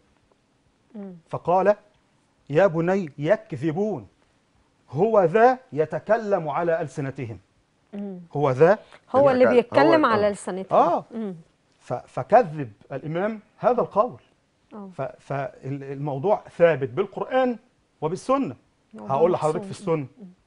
فقال يا بني يكذبون هو ذا يتكلم على السنتهم هو ذا هو اللي هو- بيتكلم آه. على لسانته اه مم. ف- فكذب الامام هذا القول آه. فالموضوع ثابت بالقران وبالسنه موضوع هقول لحضرتك في محسوم. السنه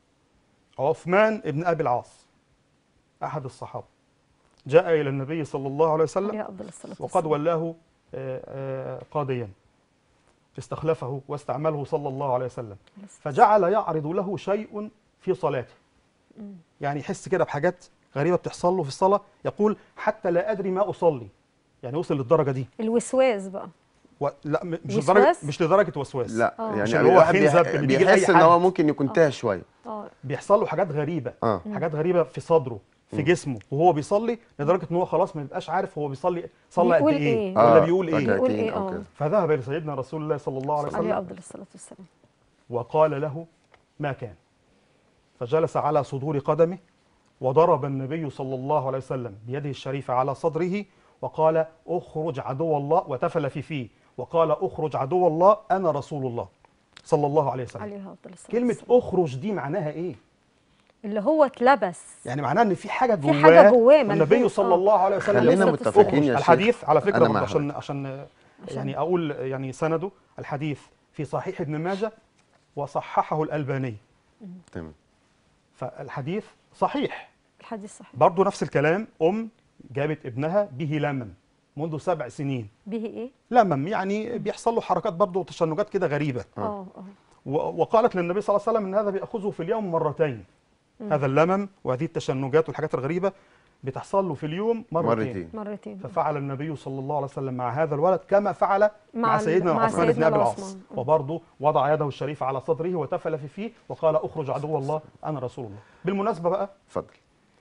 عثمان ابن ابي العاص احد الصحابه جاء الى النبي صلى الله عليه وسلم عليه افضل الصلاه وقد والسلام. ولاه آه، آه، قاضيا استخلفه واستعمله صلى الله عليه وسلم فجعل يعرض له شيء في صلاته يعني يحس كده بحاجات غريبه بتحصل له في الصلاه يقول حتى لا ادري ما اصلي يعني وصل للدرجه دي الوسواس بقى و... لا م- مش وسواس؟ لدرجه مش لدرجه وسواس لا آه. يعني مش اللي هو الواحد خنزب بيح- اللي بيجي لأي بيحس ان هو حد. ممكن يكون تاه شويه اه بيحصل له حاجات غريبه اه حاجات غريبه في صدره في جسمه وهو بيصلي لدرجه ان هو خلاص ما بيبقاش عارف هو بيصلي صلى قد بيقول ايه إيه؟ ولا آه، بيقول ايه بيقول ركعتين إيه؟ أو آه. كده. فذهب الى سيدنا رسول الله صلى الله عليه عليه وسلم افضل الصلاه والسلام وقال له ما كان فجلس على صدور قدمه وضرب النبي صلى الله عليه وسلم بيده الشريفة على صدره وقال اخرج عدو الله وتفل في فيه وقال اخرج عدو الله انا رسول الله صلى الله عليه وسلم عليه افضل الصلاه كلمة والسلام. اخرج دي معناها ايه؟ اللي هو اتلبس يعني معناها ان في حاجة في جواه حاجة جواه النبي ملبوس، صلى آه. الله عليه وسلم خلينا عليه الصلاة والسلام. متفقين يا شيخ الحديث على فكرة أنا برضه مع عشان عشان يعني اقول يعني سنده الحديث في صحيح ابن ماجه وصححه الألباني تمام فالحديث صحيح الحديث صحيح برضه نفس الكلام ام جابت ابنها به لمم منذ سبع سنين به ايه لمم يعني بيحصل له حركات برضه وتشنجات كده غريبه اه اه و- وقالت للنبي صلى الله عليه وسلم ان هذا بياخذه في اليوم مرتين هذا اللمم وهذه التشنجات والحاجات الغريبه بتحصل له في اليوم مرتين, مرتين مرتين ففعل النبي صلى الله عليه وسلم مع هذا الولد كما فعل مع, مع ال- سيدنا مع عثمان بن سيدنا ابي العاص العثمان. وبرضه وضع يده الشريفه على صدره وتفل في فيه وقال اخرج عدو الله انا رسول الله بالمناسبه بقى اتفضل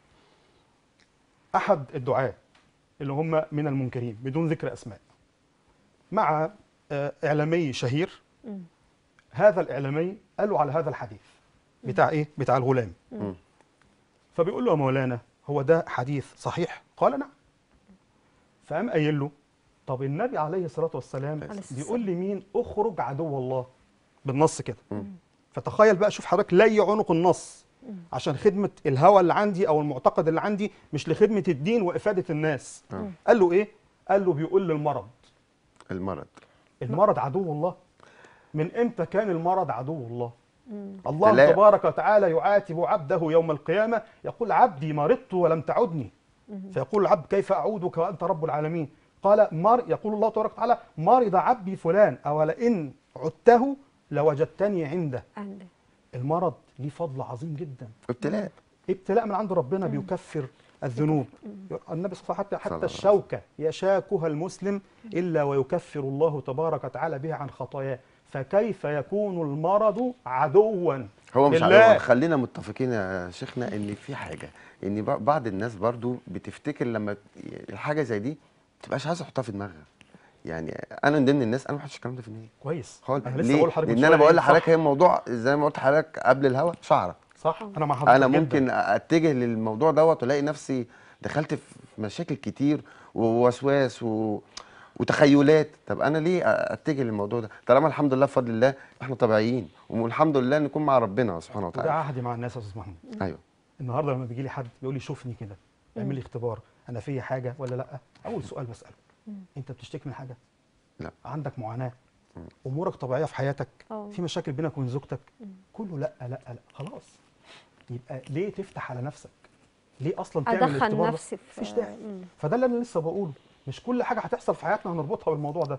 احد الدعاة اللي هم من المنكرين بدون ذكر اسماء مع آه، اعلامي شهير هذا الاعلامي قال له على هذا الحديث بتاع ايه بتاع الغلام مم. فبيقول له يا مولانا هو ده حديث صحيح قال نعم فقام قايل له طب النبي عليه الصلاه والسلام عليه الصلاة بيقول لمين اخرج عدو الله بالنص كده فتخيل بقى شوف حضرتك لي عنق النص عشان خدمه الهوى اللي عندي او المعتقد اللي عندي مش لخدمه الدين وافاده الناس قال له ايه قال له بيقول للمرض المرض المرض عدو الله من امتى كان المرض عدو الله الله تلاقي- تبارك وتعالى يعاتب عبده يوم القيامة يقول عبدي مرضت ولم تعدني فيقول العبد كيف أعودك وأنت رب العالمين قال مر يقول الله تبارك وتعالى مرض عبدي فلان أولئن عدته لوجدتني عنده عندي المرض ليه فضل عظيم جدا ابتلاء ابتلاء من عند ربنا بيكفر الذنوب النبي صلى الله عليه وسلم حتى صلى حتى الله الشوكه يشاكها المسلم الا ويكفر الله تبارك وتعالى بها عن خطاياه فكيف يكون المرض عدوا هو مش لله؟ عدو خلينا متفقين يا شيخنا ان في حاجه ان ب- بعض الناس برضو بتفتكر لما ت- الحاجه زي دي ما تبقاش عايزه تحطها في دماغها يعني انا من ضمن الناس انا ما بحطش الكلام ده في دماغي كويس خالص انا لسه ليه؟ بقول لحضرتك من لان انا شوية بقول إيه؟ لحضرتك صح، هي الموضوع زي ما قلت لحضرتك قبل الهوا شعره صح انا مع حضرتك انا جداً. ممكن اتجه للموضوع دوت والاقي نفسي دخلت في مشاكل كتير ووسواس و... وتخيلات طب انا ليه اتجه للموضوع ده طالما الحمد لله بفضل الله احنا طبيعيين والحمد لله نكون مع ربنا سبحانه وده وتعالى عهدي مع الناس يا استاذ محمود ايوه النهارده لما بيجي لي حد بيقول لي شوفني كده اعمل لي اختبار انا فيا حاجه ولا لا اول سؤال بساله انت بتشتكي من حاجه لا. عندك معاناه امورك طبيعيه في حياتك اه. في مشاكل بينك وبين زوجتك كله لا لا لا خلاص يبقى ليه تفتح على نفسك ليه اصلا تعمل ادخل الاختبار ده؟ نفسي في مفيش داعي مم. فده اللي انا لسه بقوله مش كل حاجه هتحصل في حياتنا هنربطها بالموضوع ده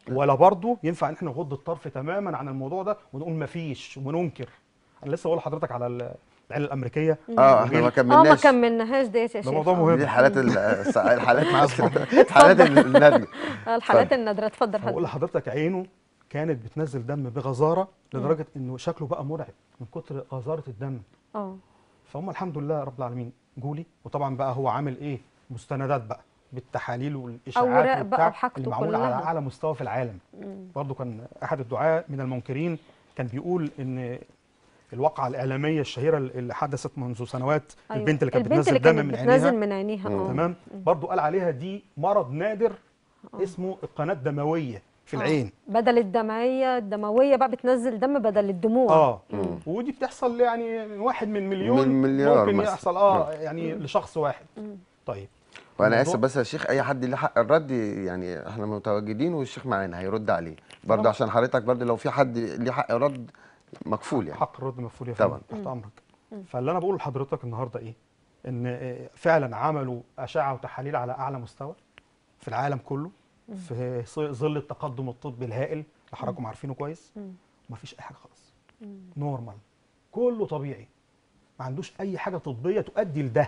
ولا برضه ينفع ان احنا نغض الطرف تماما عن الموضوع ده ونقول مفيش وننكر انا لسه بقول لحضرتك على ال- العيله الامريكيه اه احنا ما اه ما كملناش كملناش ديت يا ده شيخ موضوع آه. مهم دي حالات ال- الس- الحالات الحالات الناديه آه، الحالات النادره اتفضل بقول حضرتك لحضرتك عينه كانت بتنزل دم بغزاره لدرجه انه شكله بقى مرعب من كتر غزاره الدم اه فهم الحمد لله رب العالمين جولي وطبعا بقى هو عامل ايه مستندات بقى بالتحاليل والاشاعات أوراق وبتاع بقى بحاجته اللي معموله على كلها. اعلى مستوى في العالم برضو كان احد الدعاة من المنكرين كان بيقول ان الواقعة الإعلامية الشهيرة اللي حدثت منذ سنوات أيوة. البنت اللي كانت البنت بتنزل اللي دم كانت من بتنزل عينيها من عينيها اه تمام برضو قال عليها دي مرض نادر اسمه القناة الدموية في العين بدل الدمعيه الدمويه بقى بتنزل دم بدل الدموع اه ودي بتحصل يعني من واحد من مليون من مليار ممكن مثلا. يحصل اه يعني لشخص واحد طيب وانا الموضوع- اسف بس يا شيخ اي حد ليه حق الرد يعني احنا متواجدين والشيخ معانا هيرد عليه برضه طبعا. عشان حضرتك برضه لو في حد ليه حق رد مكفول يعني حق الرد مفعول يا طبعا. فندم تحت امرك فاللي انا بقوله لحضرتك النهارده ايه ان آه، فعلا عملوا اشعه وتحاليل على اعلى مستوى في العالم كله في ص- ظل التقدم الطبي الهائل اللي حضراتكم عارفينه كويس ومفيش اي حاجه خالص نورمال كله طبيعي ما عندوش اي حاجه طبيه تؤدي لده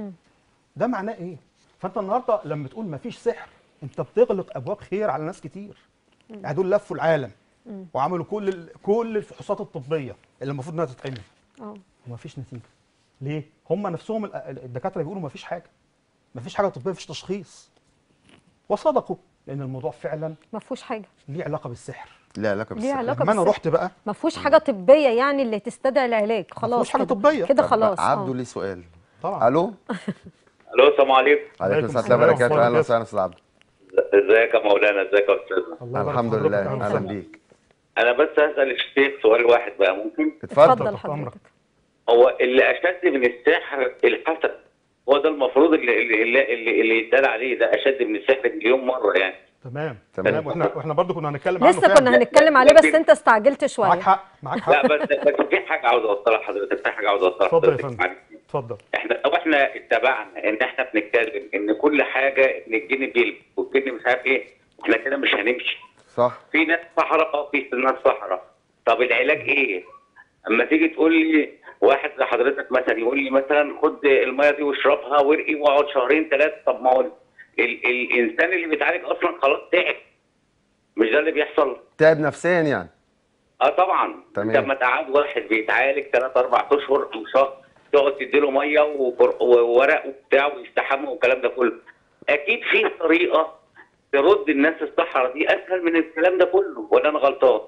ده معناه ايه فانت النهارده لما تقول مفيش سحر انت بتغلق ابواب خير على ناس كتير يعني دول لفوا العالم وعملوا كل ال- كل الفحوصات الطبيه اللي المفروض انها تتعمل اه ومفيش نتيجه ليه هم نفسهم ال- ال- الدكاتره بيقولوا مفيش حاجه مفيش حاجه طبيه مفيش تشخيص وصدقوا لان الموضوع فعلا ما فيهوش حاجه ليه علاقه بالسحر ليه علاقه ليه بالسحر علاقه لما انا بالسحر. رحت بقى ما فيهوش حاجه طبيه يعني اللي تستدعي العلاج خلاص فيهوش حاجة كده. طبية. كده طب خلاص عبده اه ليه سؤال طبعا الو الو السلام عليكم عليكم السلام السلام وبركاته ورحمة اهلا الله وسهلا استاذ عبده ازيك يا مولانا ازيك يا استاذنا الله يبارك الحمد في حضرتك. لله أهلا اهلا وسهلا. بيك انا بس هسال الشيخ سؤال واحد بقى ممكن اتفضل اتفضل تحت أمرك. حضرتك هو اللي اشد من السحر الحسد هو ده المفروض اللي اللي اللي, اللي, اللي يتقال عليه ده اشد من السحر مليون مره يعني تمام تمام. تمام واحنا واحنا برضو كنا هنتكلم عنه لسه فعلا. كنا هنتكلم عليه بس لكن- انت استعجلت شويه معاك حق معاك لا حق بس بس في حاجه عاوز اوصلها لحضرتك في حاجه عاوز اوصلها اتفضل يا لحضرتك فندم. معلش. اتفضل احنا لو احنا اتبعنا ان احنا بنتكلم ان كل حاجه ان الجن بيلب والجن مش عارف ايه احنا كده مش هنمشي صح في ناس صحراء اه في ناس صحراء طب العلاج ايه؟ اما تيجي تقول لي واحد زي حضرتك مثلا يقول لي مثلا خد الميه دي واشربها وارقي واقعد شهرين ثلاثه طب ما هو ال- ال- الانسان اللي بيتعالج اصلا خلاص تعب مش ده اللي بيحصل؟ تعب نفسيا يعني اه طبعا تمام. انت لما تقعد واحد بيتعالج ثلاث اربع اشهر او شهر تقعد تديله ميه وقر- وورق وبتاع ويستحمى والكلام ده كله اكيد في طريقه ترد الناس الصحراء دي اسهل من الكلام ده كله ولا انا غلطان؟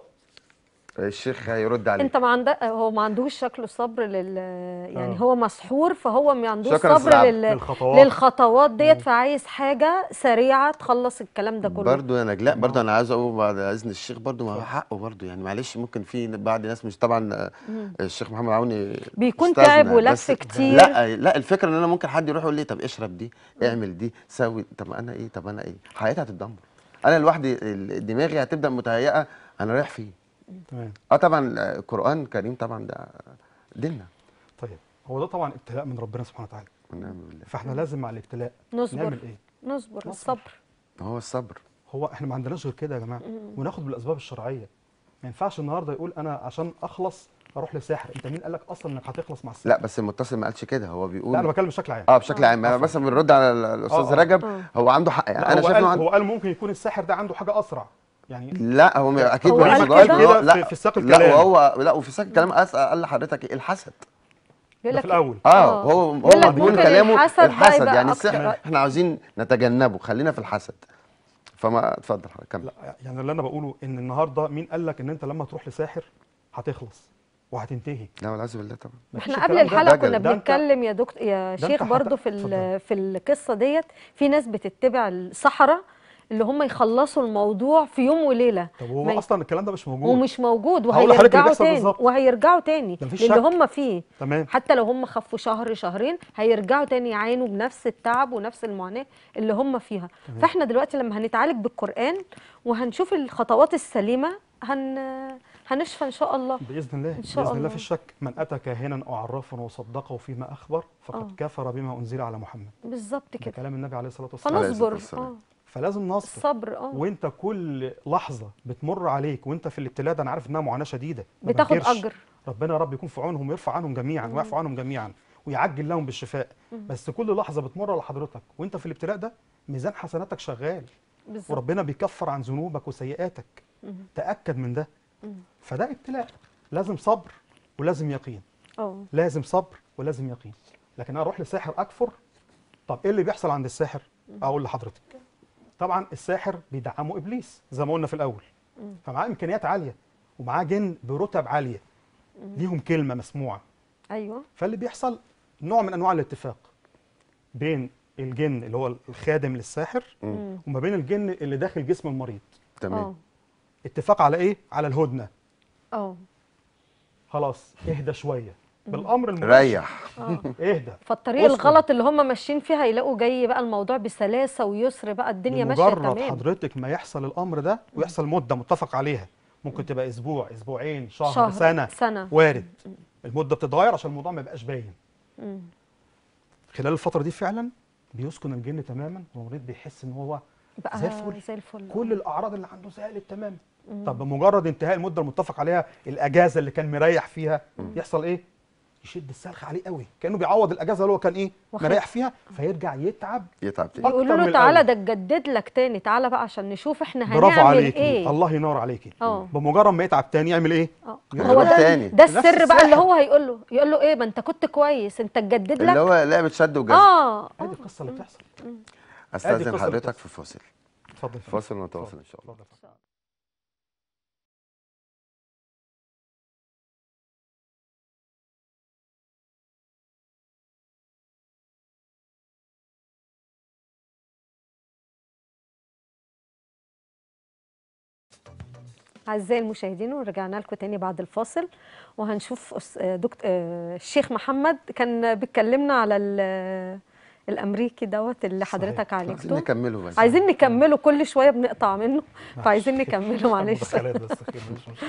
الشيخ هيرد عليك انت ما عندك هو ما عندوش شكله صبر لل يعني هو مسحور فهو ما عندوش شكراً صبر أستاذ عبد. لل... للخطوات. للخطوات ديت فعايز حاجه سريعه تخلص الكلام ده كله برضه يا نجلاء برضه انا عايز اقول بعد اذن الشيخ برضه ما هو حقه برضه يعني معلش ممكن في بعض ناس مش طبعا آه، الشيخ محمد عوني بيكون أستاذنا، تعب ولف بس كتير. لا لا الفكره ان انا ممكن حد يروح يقول لي طب اشرب دي اعمل دي سوي طب انا ايه طب انا ايه حياتي هتتدمر انا لوحدي ال- دماغي هتبدا متهيئه انا رايح فين تمام اه طبعا آه، القران الكريم طبعا ده ديننا طيب هو ده طبعا ابتلاء من ربنا سبحانه وتعالى ونعم بالله فاحنا لازم مع الابتلاء نصبر نعمل ايه نصبر الصبر هو الصبر هو احنا ما عندناش غير كده يا جماعه وناخد بالاسباب الشرعيه ما ينفعش النهارده يقول انا عشان اخلص اروح لساحر انت مين قال لك اصلا انك هتخلص مع السحر لا بس المتصل ما قالش كده هو بيقول لا انا بتكلم بشكل عام اه بشكل عام انا بس بنرد على ال- الاستاذ آه، آه. رجب هو عنده حق يعني لا انا هو شايف قال انه عنده هو قال ممكن يكون الساحر ده عنده حاجه اسرع يعني لا هو م- اكيد هو ملوش قال جواز، كده؟ ما هو- كده لا في- في سياق لا الكلام. وهو لا وفي سياق الكلام أس- قال لحضرتك ايه الحسد يقول ده لك في الاول اه آه. هو هو يقول لك مضمون ممكن كلامه الحسد بقى الحسد يبقى يعني أكتر. السحر احنا عاوزين نتجنبه خلينا في الحسد فما اتفضل حضرتك، كمل لا يعني اللي انا بقوله ان النهارده مين قال لك ان انت لما تروح لساحر هتخلص وهتنتهي لا والعياذ بالله طبعا مفيش احنا قبل الكلام ده. الحلقه ده كنا جد. ده أنت- بنتكلم يا دكتور يا ده شيخ أنت برضو حتى- في اتفضل. ال- في القصه ديت في ناس بتتبع السحره اللي هم يخلصوا الموضوع في يوم وليله طب هو ما ي- اصلا الكلام ده مش موجود ومش موجود هقول لحضرتك اللي وهيرجعوا بيحصل تاني بالظبط. وهيرجعوا تاني ده مفيش للي شك. هم فيه تمام حتى لو هم خفوا شهر شهرين هيرجعوا تاني يعانوا بنفس التعب ونفس المعاناه اللي هم فيها فاحنا دلوقتي لما هنتعالج بالقران وهنشوف الخطوات السليمه هن هنشفى ان شاء الله باذن الله إن شاء باذن الله الله. في الشك من اتى كاهنا او عرافا وصدقه فيما اخبر فقد آه. كفر بما انزل على محمد بالظبط ده كده كلام النبي عليه الصلاه والسلام عليه الصلاة فنصبر والسلام. اه فلازم نصبر الصبر اه وانت كل لحظه بتمر عليك وانت في الابتلاء ده انا عارف انها معاناه شديده ما بتاخد بنكرش. اجر ربنا يا رب يكون في عونهم ويرفع عنهم جميعا ويعفو عنهم جميعا ويعجل لهم بالشفاء بس كل لحظه بتمر على حضرتك وانت في الابتلاء ده ميزان حسناتك شغال بالظبط وربنا بيكفر عن ذنوبك وسيئاتك تاكد من ده فده ابتلاء لازم صبر ولازم يقين اه لازم صبر ولازم يقين لكن انا اروح لساحر اكفر طب ايه اللي بيحصل عند الساحر اقول لحضرتك طبعا الساحر بيدعمه ابليس زي ما قلنا في الاول فمعاه امكانيات عاليه ومعاه جن برتب عاليه ليهم كلمه مسموعه ايوه فاللي بيحصل نوع من انواع الاتفاق بين الجن اللي هو الخادم للساحر وما بين الجن اللي داخل جسم المريض تمام اه اتفاق على ايه على الهدنه اه خلاص اهدى شويه بالامر المباشر ريح اهدى فالطريق اسكت. الغلط اللي هم ماشيين فيها يلاقوا جاي بقى الموضوع بسلاسه ويسر بقى الدنيا ماشيه بمجرد تمام حضرتك ما يحصل الامر ده ويحصل مده متفق عليها ممكن تبقى اسبوع اسبوعين شهر, شهر، سنه سنة. وارد المده بتتغير عشان الموضوع ما يبقاش باين مم. خلال الفتره دي فعلا بيسكن الجن تماما والمريض بيحس ان هو بقى زي الفل. زي الفل كل الاعراض اللي عنده زالت تماما طب بمجرد انتهاء المده المتفق عليها الاجازه اللي كان مريح فيها يحصل ايه يشد السلخ عليه قوي كانه بيعوض الاجازه اللي هو كان ايه واخد. مريح فيها فيرجع يتعب يتعب تاني أكتر يقولوا من له تعالى الأول. ده اتجدد لك تاني تعالى بقى عشان نشوف احنا برافو هنعمل عليكي ايه الله ينور عليكي اه. بمجرد ما يتعب تاني يعمل ايه اه يروح هو ده تاني. ده نفس السر بقى اللي الساحر. هو هيقول له يقول له ايه ما انت كنت كويس انت اتجدد اللي لك هو لعبه شد وجذب اه هذه القصه اللي بتحصل استاذن القصة اللي حضرتك بتحصل. في فاصل اتفضل فاصل ونتواصل ان شاء الله اتفضل. أعزائي المشاهدين ورجعنا لكم تاني بعد الفاصل وهنشوف أس- آه، دكتور آه، الشيخ محمد كان بيكلمنا على ال- الأمريكي دوت اللي صحيح. حضرتك عايزين عالجته نكمله بس عايزين نكمله كل شوية بنقطع منه فعايزين نكمله معلش مداخلات بس خير مش مشكله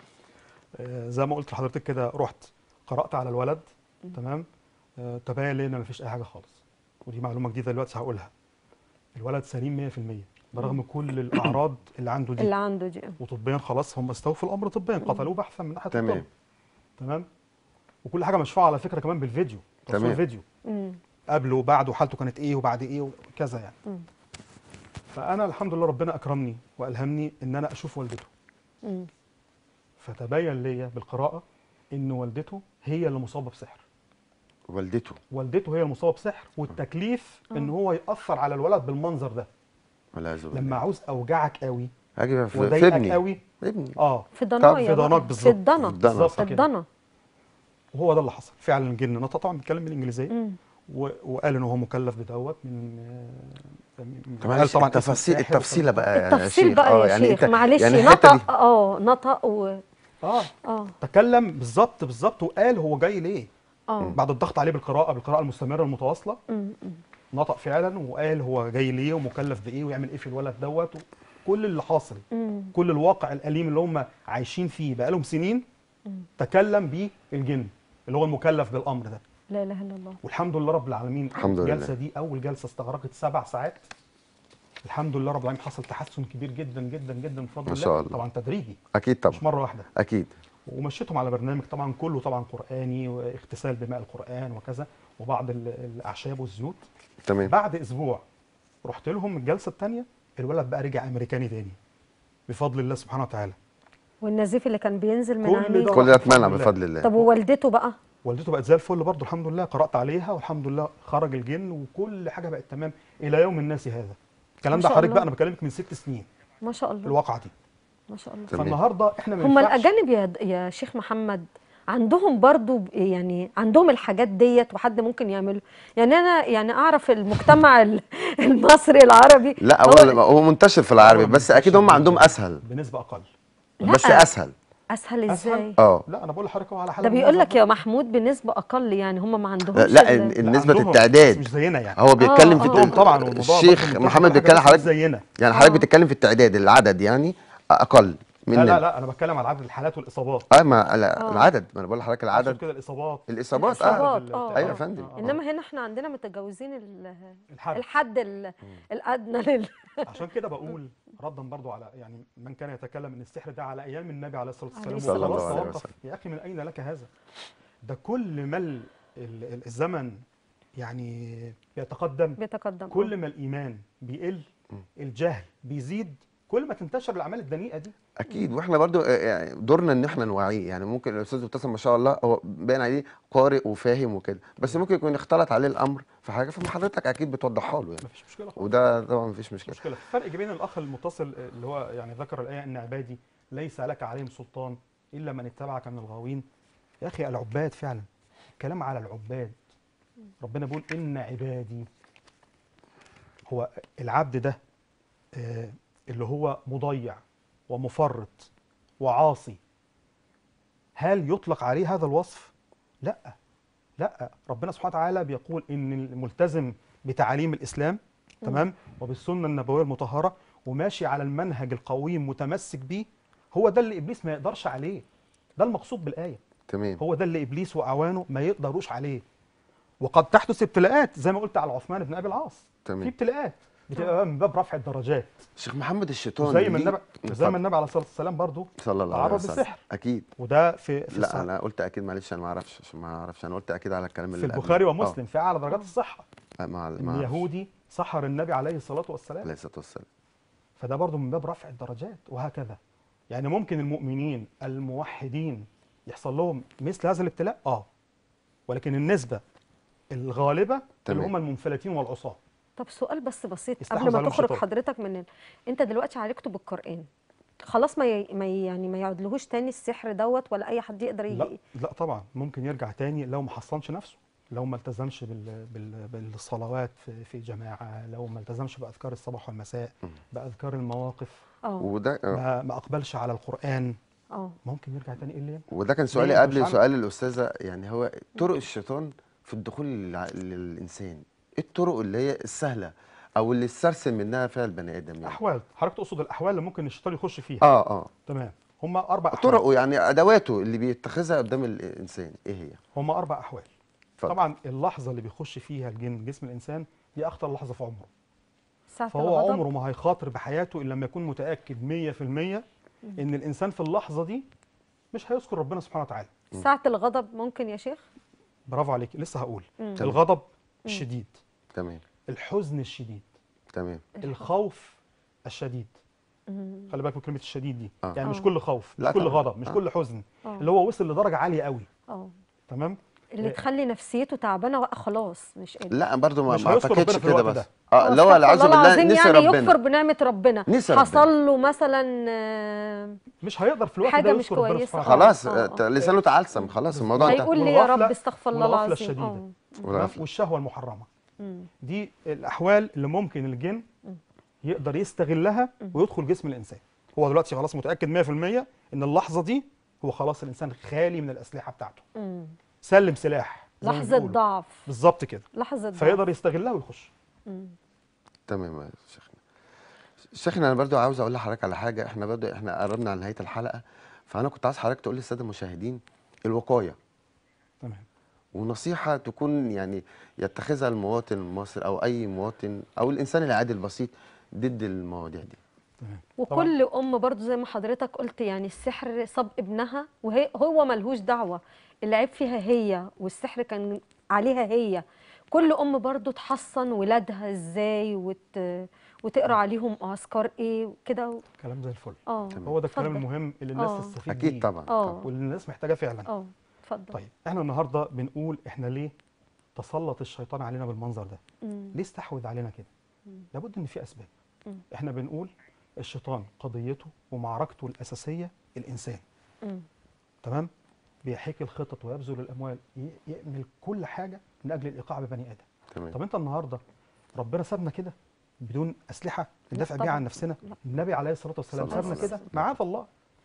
آه، زي ما قلت لحضرتك كده رحت قرات على الولد تمام آه، تبين لي ان مفيش اي حاجه خالص ودي معلومه جديده دلوقتي هقولها الولد سليم 100% برغم كل الاعراض اللي عنده دي اللي عنده دي وطبيا خلاص هم استوفوا الامر طبيا قتلوه بحثا من ناحيه تمام. الطب تمام وكل حاجه مشفوعه على فكره كمان بالفيديو تصوير تمام. فيديو مم. قبل وبعد وحالته كانت ايه وبعد ايه وكذا يعني مم. فانا الحمد لله ربنا اكرمني والهمني ان انا اشوف والدته مم. فتبين ليا بالقراءه ان والدته هي اللي مصابه بسحر والدته والدته هي المصابه بسحر والتكليف ان هو ياثر على الولد بالمنظر ده والعياذ بالله لما عاوز اوجعك قوي اجي بقى في في وضايقك ابني قوي ابني اه في ضنايا في بقى. ضناك في بالظبط. الضنا في الضنا، بالظبط في كده. الضنا وهو ده اللي حصل فعلا الجن نطق طبعا بيتكلم بالانجليزيه مم. و... وقال ان هو مكلف بدوت من آه، من- طب قال معلش اسم التفاصيل الساحر التفصيله بقى يا التفصيل شيخ. بقى آه، يا يعني شيخ انت معلش يعني الحته دي نطق اه نطق و اه اه تكلم بالظبط بالظبط وقال هو جاي ليه اه بعد الضغط عليه بالقراءه بالقراءه المستمره المتواصله مم. مم. نطق فعلا وقال هو جاي ليه ومكلف بايه ويعمل ايه في الولد دوت كل اللي حاصل مم. كل الواقع الاليم اللي هم عايشين فيه بقالهم سنين تكلم بيه الجن اللي هو المكلف بالامر ده لا اله الا الله والحمد لله رب العالمين الحمد لله. الجلسه دي اول جلسه استغرقت سبع ساعات الحمد لله رب العالمين حصل تحسن كبير جدا جدا جدا بفضل ما الله شاء الله. طبعا تدريجي اكيد طبعا مش مره واحده اكيد ومشيتهم على برنامج طبعا كله طبعا قراني واغتسال بماء القران وكذا وبعض ال- الاعشاب والزيوت تمام بعد اسبوع رحت لهم الجلسه الثانيه الولد بقى رجع امريكاني تاني بفضل الله سبحانه وتعالى والنزيف اللي كان بينزل من كل عينيه ده كل ده بفضل اتمنع الله. بفضل الله طب ووالدته بقى والدته بقت زي الفل برضه الحمد لله قرات عليها والحمد لله خرج الجن وكل حاجه بقت تمام الى يوم الناس هذا الكلام ما ده شاء حضرتك الله. بقى انا بكلمك من ست سنين ما شاء الله الواقعه دي ما شاء الله تمام. فالنهارده احنا ما هم ينفعش- الاجانب يا يا شيخ محمد عندهم برضو ب- يعني عندهم الحاجات ديت وحد ممكن يعمله يعني انا يعني اعرف المجتمع ال- المصري العربي لا هو هو منتشر في العربي بس اكيد هم عندهم اسهل بنسبه اقل لا. بس اسهل اسهل أسهل؟ ازاي اه لا انا بقول لحضرتك هو على حاله ده من بيقول النظر لك يا محمود بنسبه اقل يعني هم ما عندهمش لا, لا ال- ال- النسبه عندهم، التعداد بس مش زينا يعني هو بيتكلم آه، في آه. عندهم طبعا والموضوع الشيخ برضه منتشر محمد في حاجة بيتكلم بس مش حضرتك زينا يعني حضرتك آه. بتتكلم في التعداد العدد يعني اقل لا مننا لا لا انا بتكلم على عدد الحالات والاصابات اه ما لا، آه. العدد ما انا بقول لحضرتك عدد العدد كده الاصابات الاصابات اه الإصابات. ال- آه، بتاع- أيوة يا آه، فندم. آه، آه. انما هنا احنا عندنا متجاوزين ال- الحد الحد ال- الادنى لل عشان كده بقول ردا برضو على يعني من كان يتكلم ان السحر ده على ايام النبي عليه الصلاه والسلام عليه الصلاة وخلاص والسلام. توقف. وسلم. يا اخي من اين لك هذا ده كل ما ال- ال- الزمن يعني بيتقدم بيتقدم كل ما الايمان بيقل الجهل بيزيد كل ما تنتشر الاعمال الدنيئه دي اكيد واحنا برضو آه، يعني دورنا ان احنا نوعيه يعني ممكن الاستاذ مبتسم ما شاء الله هو باين عليه قارئ وفاهم وكده بس ممكن يكون اختلط عليه الامر في حاجه فحضرتك اكيد بتوضحها له يعني مفيش مشكله خالص وده طبعا مفيش مش مشكله مشكله الفرق بين الاخ المتصل اللي هو يعني ذكر الايه ان عبادي ليس لك عليهم سلطان الا من اتبعك من الغاوين يا اخي العباد فعلا الكلام على العباد ربنا بيقول ان عبادي هو العبد ده آه، اللي هو مضيع ومفرط وعاصي هل يطلق عليه هذا الوصف لا لا ربنا سبحانه وتعالى بيقول ان الملتزم بتعاليم الاسلام تمام وبالسنه النبويه المطهره وماشي على المنهج القويم متمسك بيه هو ده اللي ابليس ما يقدرش عليه ده المقصود بالايه تمام هو ده اللي ابليس واعوانه ما يقدروش عليه وقد تحدث ابتلاءات زي ما قلت على عثمان بن ابي العاص تمام. في ابتلاءات بتبقى بقى من باب رفع الدرجات شيخ محمد الشيطان زي ما ليه- النبي زي ما النبي عليه الصلاه والسلام برضو صلى الله عليه تعرض وسلم للسحر اكيد وده في في, لا الصحيح. انا قلت اكيد معلش انا ما اعرفش عشان ما اعرفش انا قلت اكيد على الكلام في اللي قبله. البخاري آه. ومسلم في اعلى درجات الصحه آه، مع ان مع يهودي سحر النبي عليه الصلاه والسلام عليه الصلاه والسلام فده برضو من باب رفع الدرجات وهكذا يعني ممكن المؤمنين الموحدين يحصل لهم مثل هذا الابتلاء اه ولكن النسبه الغالبه اللي تمام. هم المنفلتين والعصاه طب سؤال بس بسيط يستحوذ قبل ما عليهم تخرج الشيطان. حضرتك من ال... انت دلوقتي عالجته بالقران خلاص ما ي... ما ي... يعني ما يعودلهوش تاني السحر دوت ولا اي حد يقدر لا يجي لا طبعا ممكن يرجع تاني لو ما حصنش نفسه لو ما التزمش بال بال بالصلوات في, في جماعه لو ما التزمش باذكار الصباح والمساء باذكار المواقف اه وده آه، ما, ما اقبلش على القران اه ممكن يرجع تاني ايه اللي يمنع؟ وده كان سؤالي ليه؟ مش قبل عارف. سؤال الاستاذه يعني هو طرق الشيطان في الدخول للع- للانسان ايه الطرق اللي هي السهله او اللي استرسل منها فيها البني ادم يعني احوال حضرتك تقصد الاحوال اللي ممكن الشيطان يخش فيها اه اه تمام هم اربع احوال طرقه يعني ادواته اللي بيتخذها قدام الانسان ايه هي هم اربع احوال اتفضل. طبعا اللحظه اللي بيخش فيها الجن جسم الانسان دي اخطر لحظه في عمره ساعه فهو الغضب عمره ما هيخاطر بحياته الا لما يكون متاكد 100% ان الانسان في اللحظه دي مش هيذكر ربنا سبحانه وتعالى ساعه الغضب ممكن يا شيخ برافو عليك لسه هقول مم. تمام. الغضب الشديد تمام الحزن الشديد تمام الخوف الشديد مم. خلي بالك من كلمه الشديد دي آه. يعني مش آه. كل خوف مش لا كل طبعاً. غضب مش آه. كل حزن آه. اللي هو وصل لدرجه عاليه قوي اه تمام اللي إيه. تخلي نفسيته تعبانه بقى خلاص مش قادر لا برضو ما, مش ما هيذكر اعتقدش ربنا في كده الوقت بس ده. اه اللي هو استغفر العياذ الله بالله العظيم نسي يعني ربنا يكفر بنعمه ربنا نسي ربنا. حصل له مثلا آه، مش هيقدر في الوقت حاجة ده مش يذكر ربنا كويسة. سبحانه وتعالى. خلاص آه، آه، لسانه تعلسم خلاص الموضوع انتهى هيقول لي يا رب والغفلة- استغفر الله والغفلة العظيم الشديدة. آه. والغفلة. والشهوه المحرمه مم. دي الاحوال اللي ممكن الجن يقدر يستغلها ويدخل جسم الانسان هو دلوقتي خلاص متاكد 100% ان اللحظه دي هو خلاص الانسان خالي من الاسلحه بتاعته مم. سلم سلاح زي ما لحظه بيقولوا. ضعف بالظبط كده لحظه ضعف فيقدر يستغلها ويخش مم. تمام يا شيخنا شيخنا انا برضو عاوز اقول لحضرتك على حاجه احنا برضو احنا قربنا على نهايه الحلقه فانا كنت عايز حضرتك تقول للساده المشاهدين الوقايه تمام ونصيحه تكون يعني يتخذها المواطن المصري او اي مواطن او الانسان العادي البسيط ضد المواضيع دي تمام وكل ام برضو زي ما حضرتك قلت يعني السحر صاب ابنها وهي هو ملهوش دعوه العيب فيها هي والسحر كان عليها هي كل ام برضو تحصن ولادها ازاي وت... وتقرا عليهم اذكار ايه وكده كلام زي الفل اه هو ده الكلام اتفضل. المهم اللي الناس آه. تستفيد اكيد بيه طبعا آه. طبعا واللي الناس محتاجاه فعلا اه اتفضل طيب احنا النهارده بنقول احنا ليه تسلط الشيطان علينا بالمنظر ده مم. ليه استحوذ علينا كده لابد ان في اسباب مم. احنا بنقول الشيطان قضيته ومعركته الاساسيه الانسان مم. تمام بيحيك الخطط ويبذل الاموال ي- يعمل كل حاجه من اجل الايقاع ببني ادم تمام طب انت النهارده ربنا سابنا كده بدون اسلحه ندافع بيها طبعاً. عن نفسنا لا. النبي عليه الصلاه والسلام صلى الله سابنا عليه كده وسلم. معاذ الله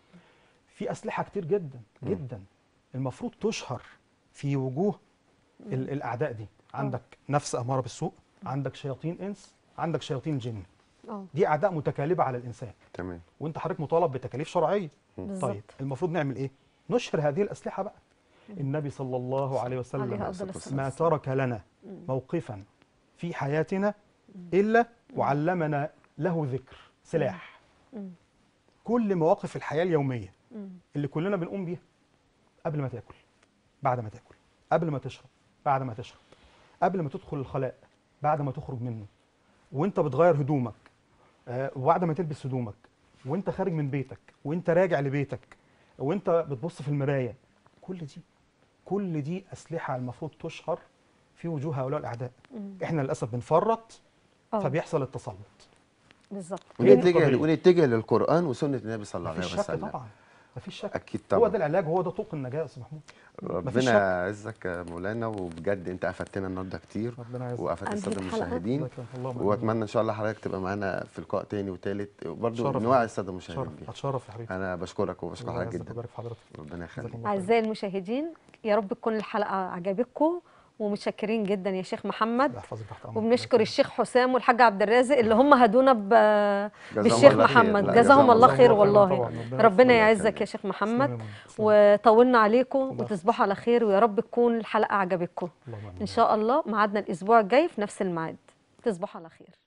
في اسلحه كتير جدا جدا المفروض تشهر في وجوه ال- الاعداء دي عندك نفس اماره بالسوء عندك شياطين انس عندك شياطين جن اه دي اعداء متكالبه على الانسان تمام وانت حضرتك مطالب بتكاليف شرعيه بالظبط طيب المفروض نعمل ايه نشهر هذه الاسلحه بقى النبي صلى الله عليه وسلم عليها أفضل الصلاة ما ترك لنا موقفا في حياتنا الا وعلمنا له ذكر سلاح مم. كل مواقف الحياه اليوميه مم. اللي كلنا بنقوم بيها قبل ما تاكل بعد ما تاكل قبل ما تشرب بعد ما تشرب قبل ما تدخل الخلاء بعد ما تخرج منه وانت بتغير هدومك آه، وبعد ما تلبس هدومك وانت خارج من بيتك وانت راجع لبيتك وانت بتبص في المرايه كل دي كل دي اسلحه المفروض تشهر في وجوه هؤلاء الاعداء مم. احنا للاسف بنفرط اه فبيحصل التسلط بالظبط هي دي ونتجه القضية. ونتجه للقران وسنه النبي صلى الله عليه مفيش شك وسلم طبعا مفيش شك اكيد هو طبعا ده العلاج هو ده طوق النجاه يا استاذ محمود مفيش شك. ربنا يعزك يا مولانا وبجد انت افدتنا النهارده كتير ربنا يعزك وافدت أنهي الساده الحلقة؟ المشاهدين الله يكرمك. اللهم آمين. واتمنى ان شاء الله حضرتك تبقى معانا في لقاء تاني وتالت برضه شرف. نوعي الساده شرف المشاهدين بيه اتشرف يا حبيبي انا بشكرك وبشكر الله حضرتك يعزك جدا ويبارك في حضرتك ربنا جزاك يخليك الله خير. أعزائي المشاهدين يا رب تكون الحلقة عجبتكم ومتشكرين جدا يا شيخ محمد الله يحفظك تحت امرك وبنشكر الشيخ حسام والحاج عبد الرازق اللي هم هدونا ب... جزاهم بالشيخ الله خير. محمد لا، جزاهم الله خير طبعاً، والله طبعاً. ربنا ربنا يخليك. يعزك يا شيخ محمد تسلم يا ماما. تسلم. وطولنا عليكم الله وتصبحوا على خير ويا رب تكون الحلقة عجبتكم اللهم آمين. إن شاء الله ميعادنا الأسبوع الجاي في نفس الميعاد تصبحوا على خير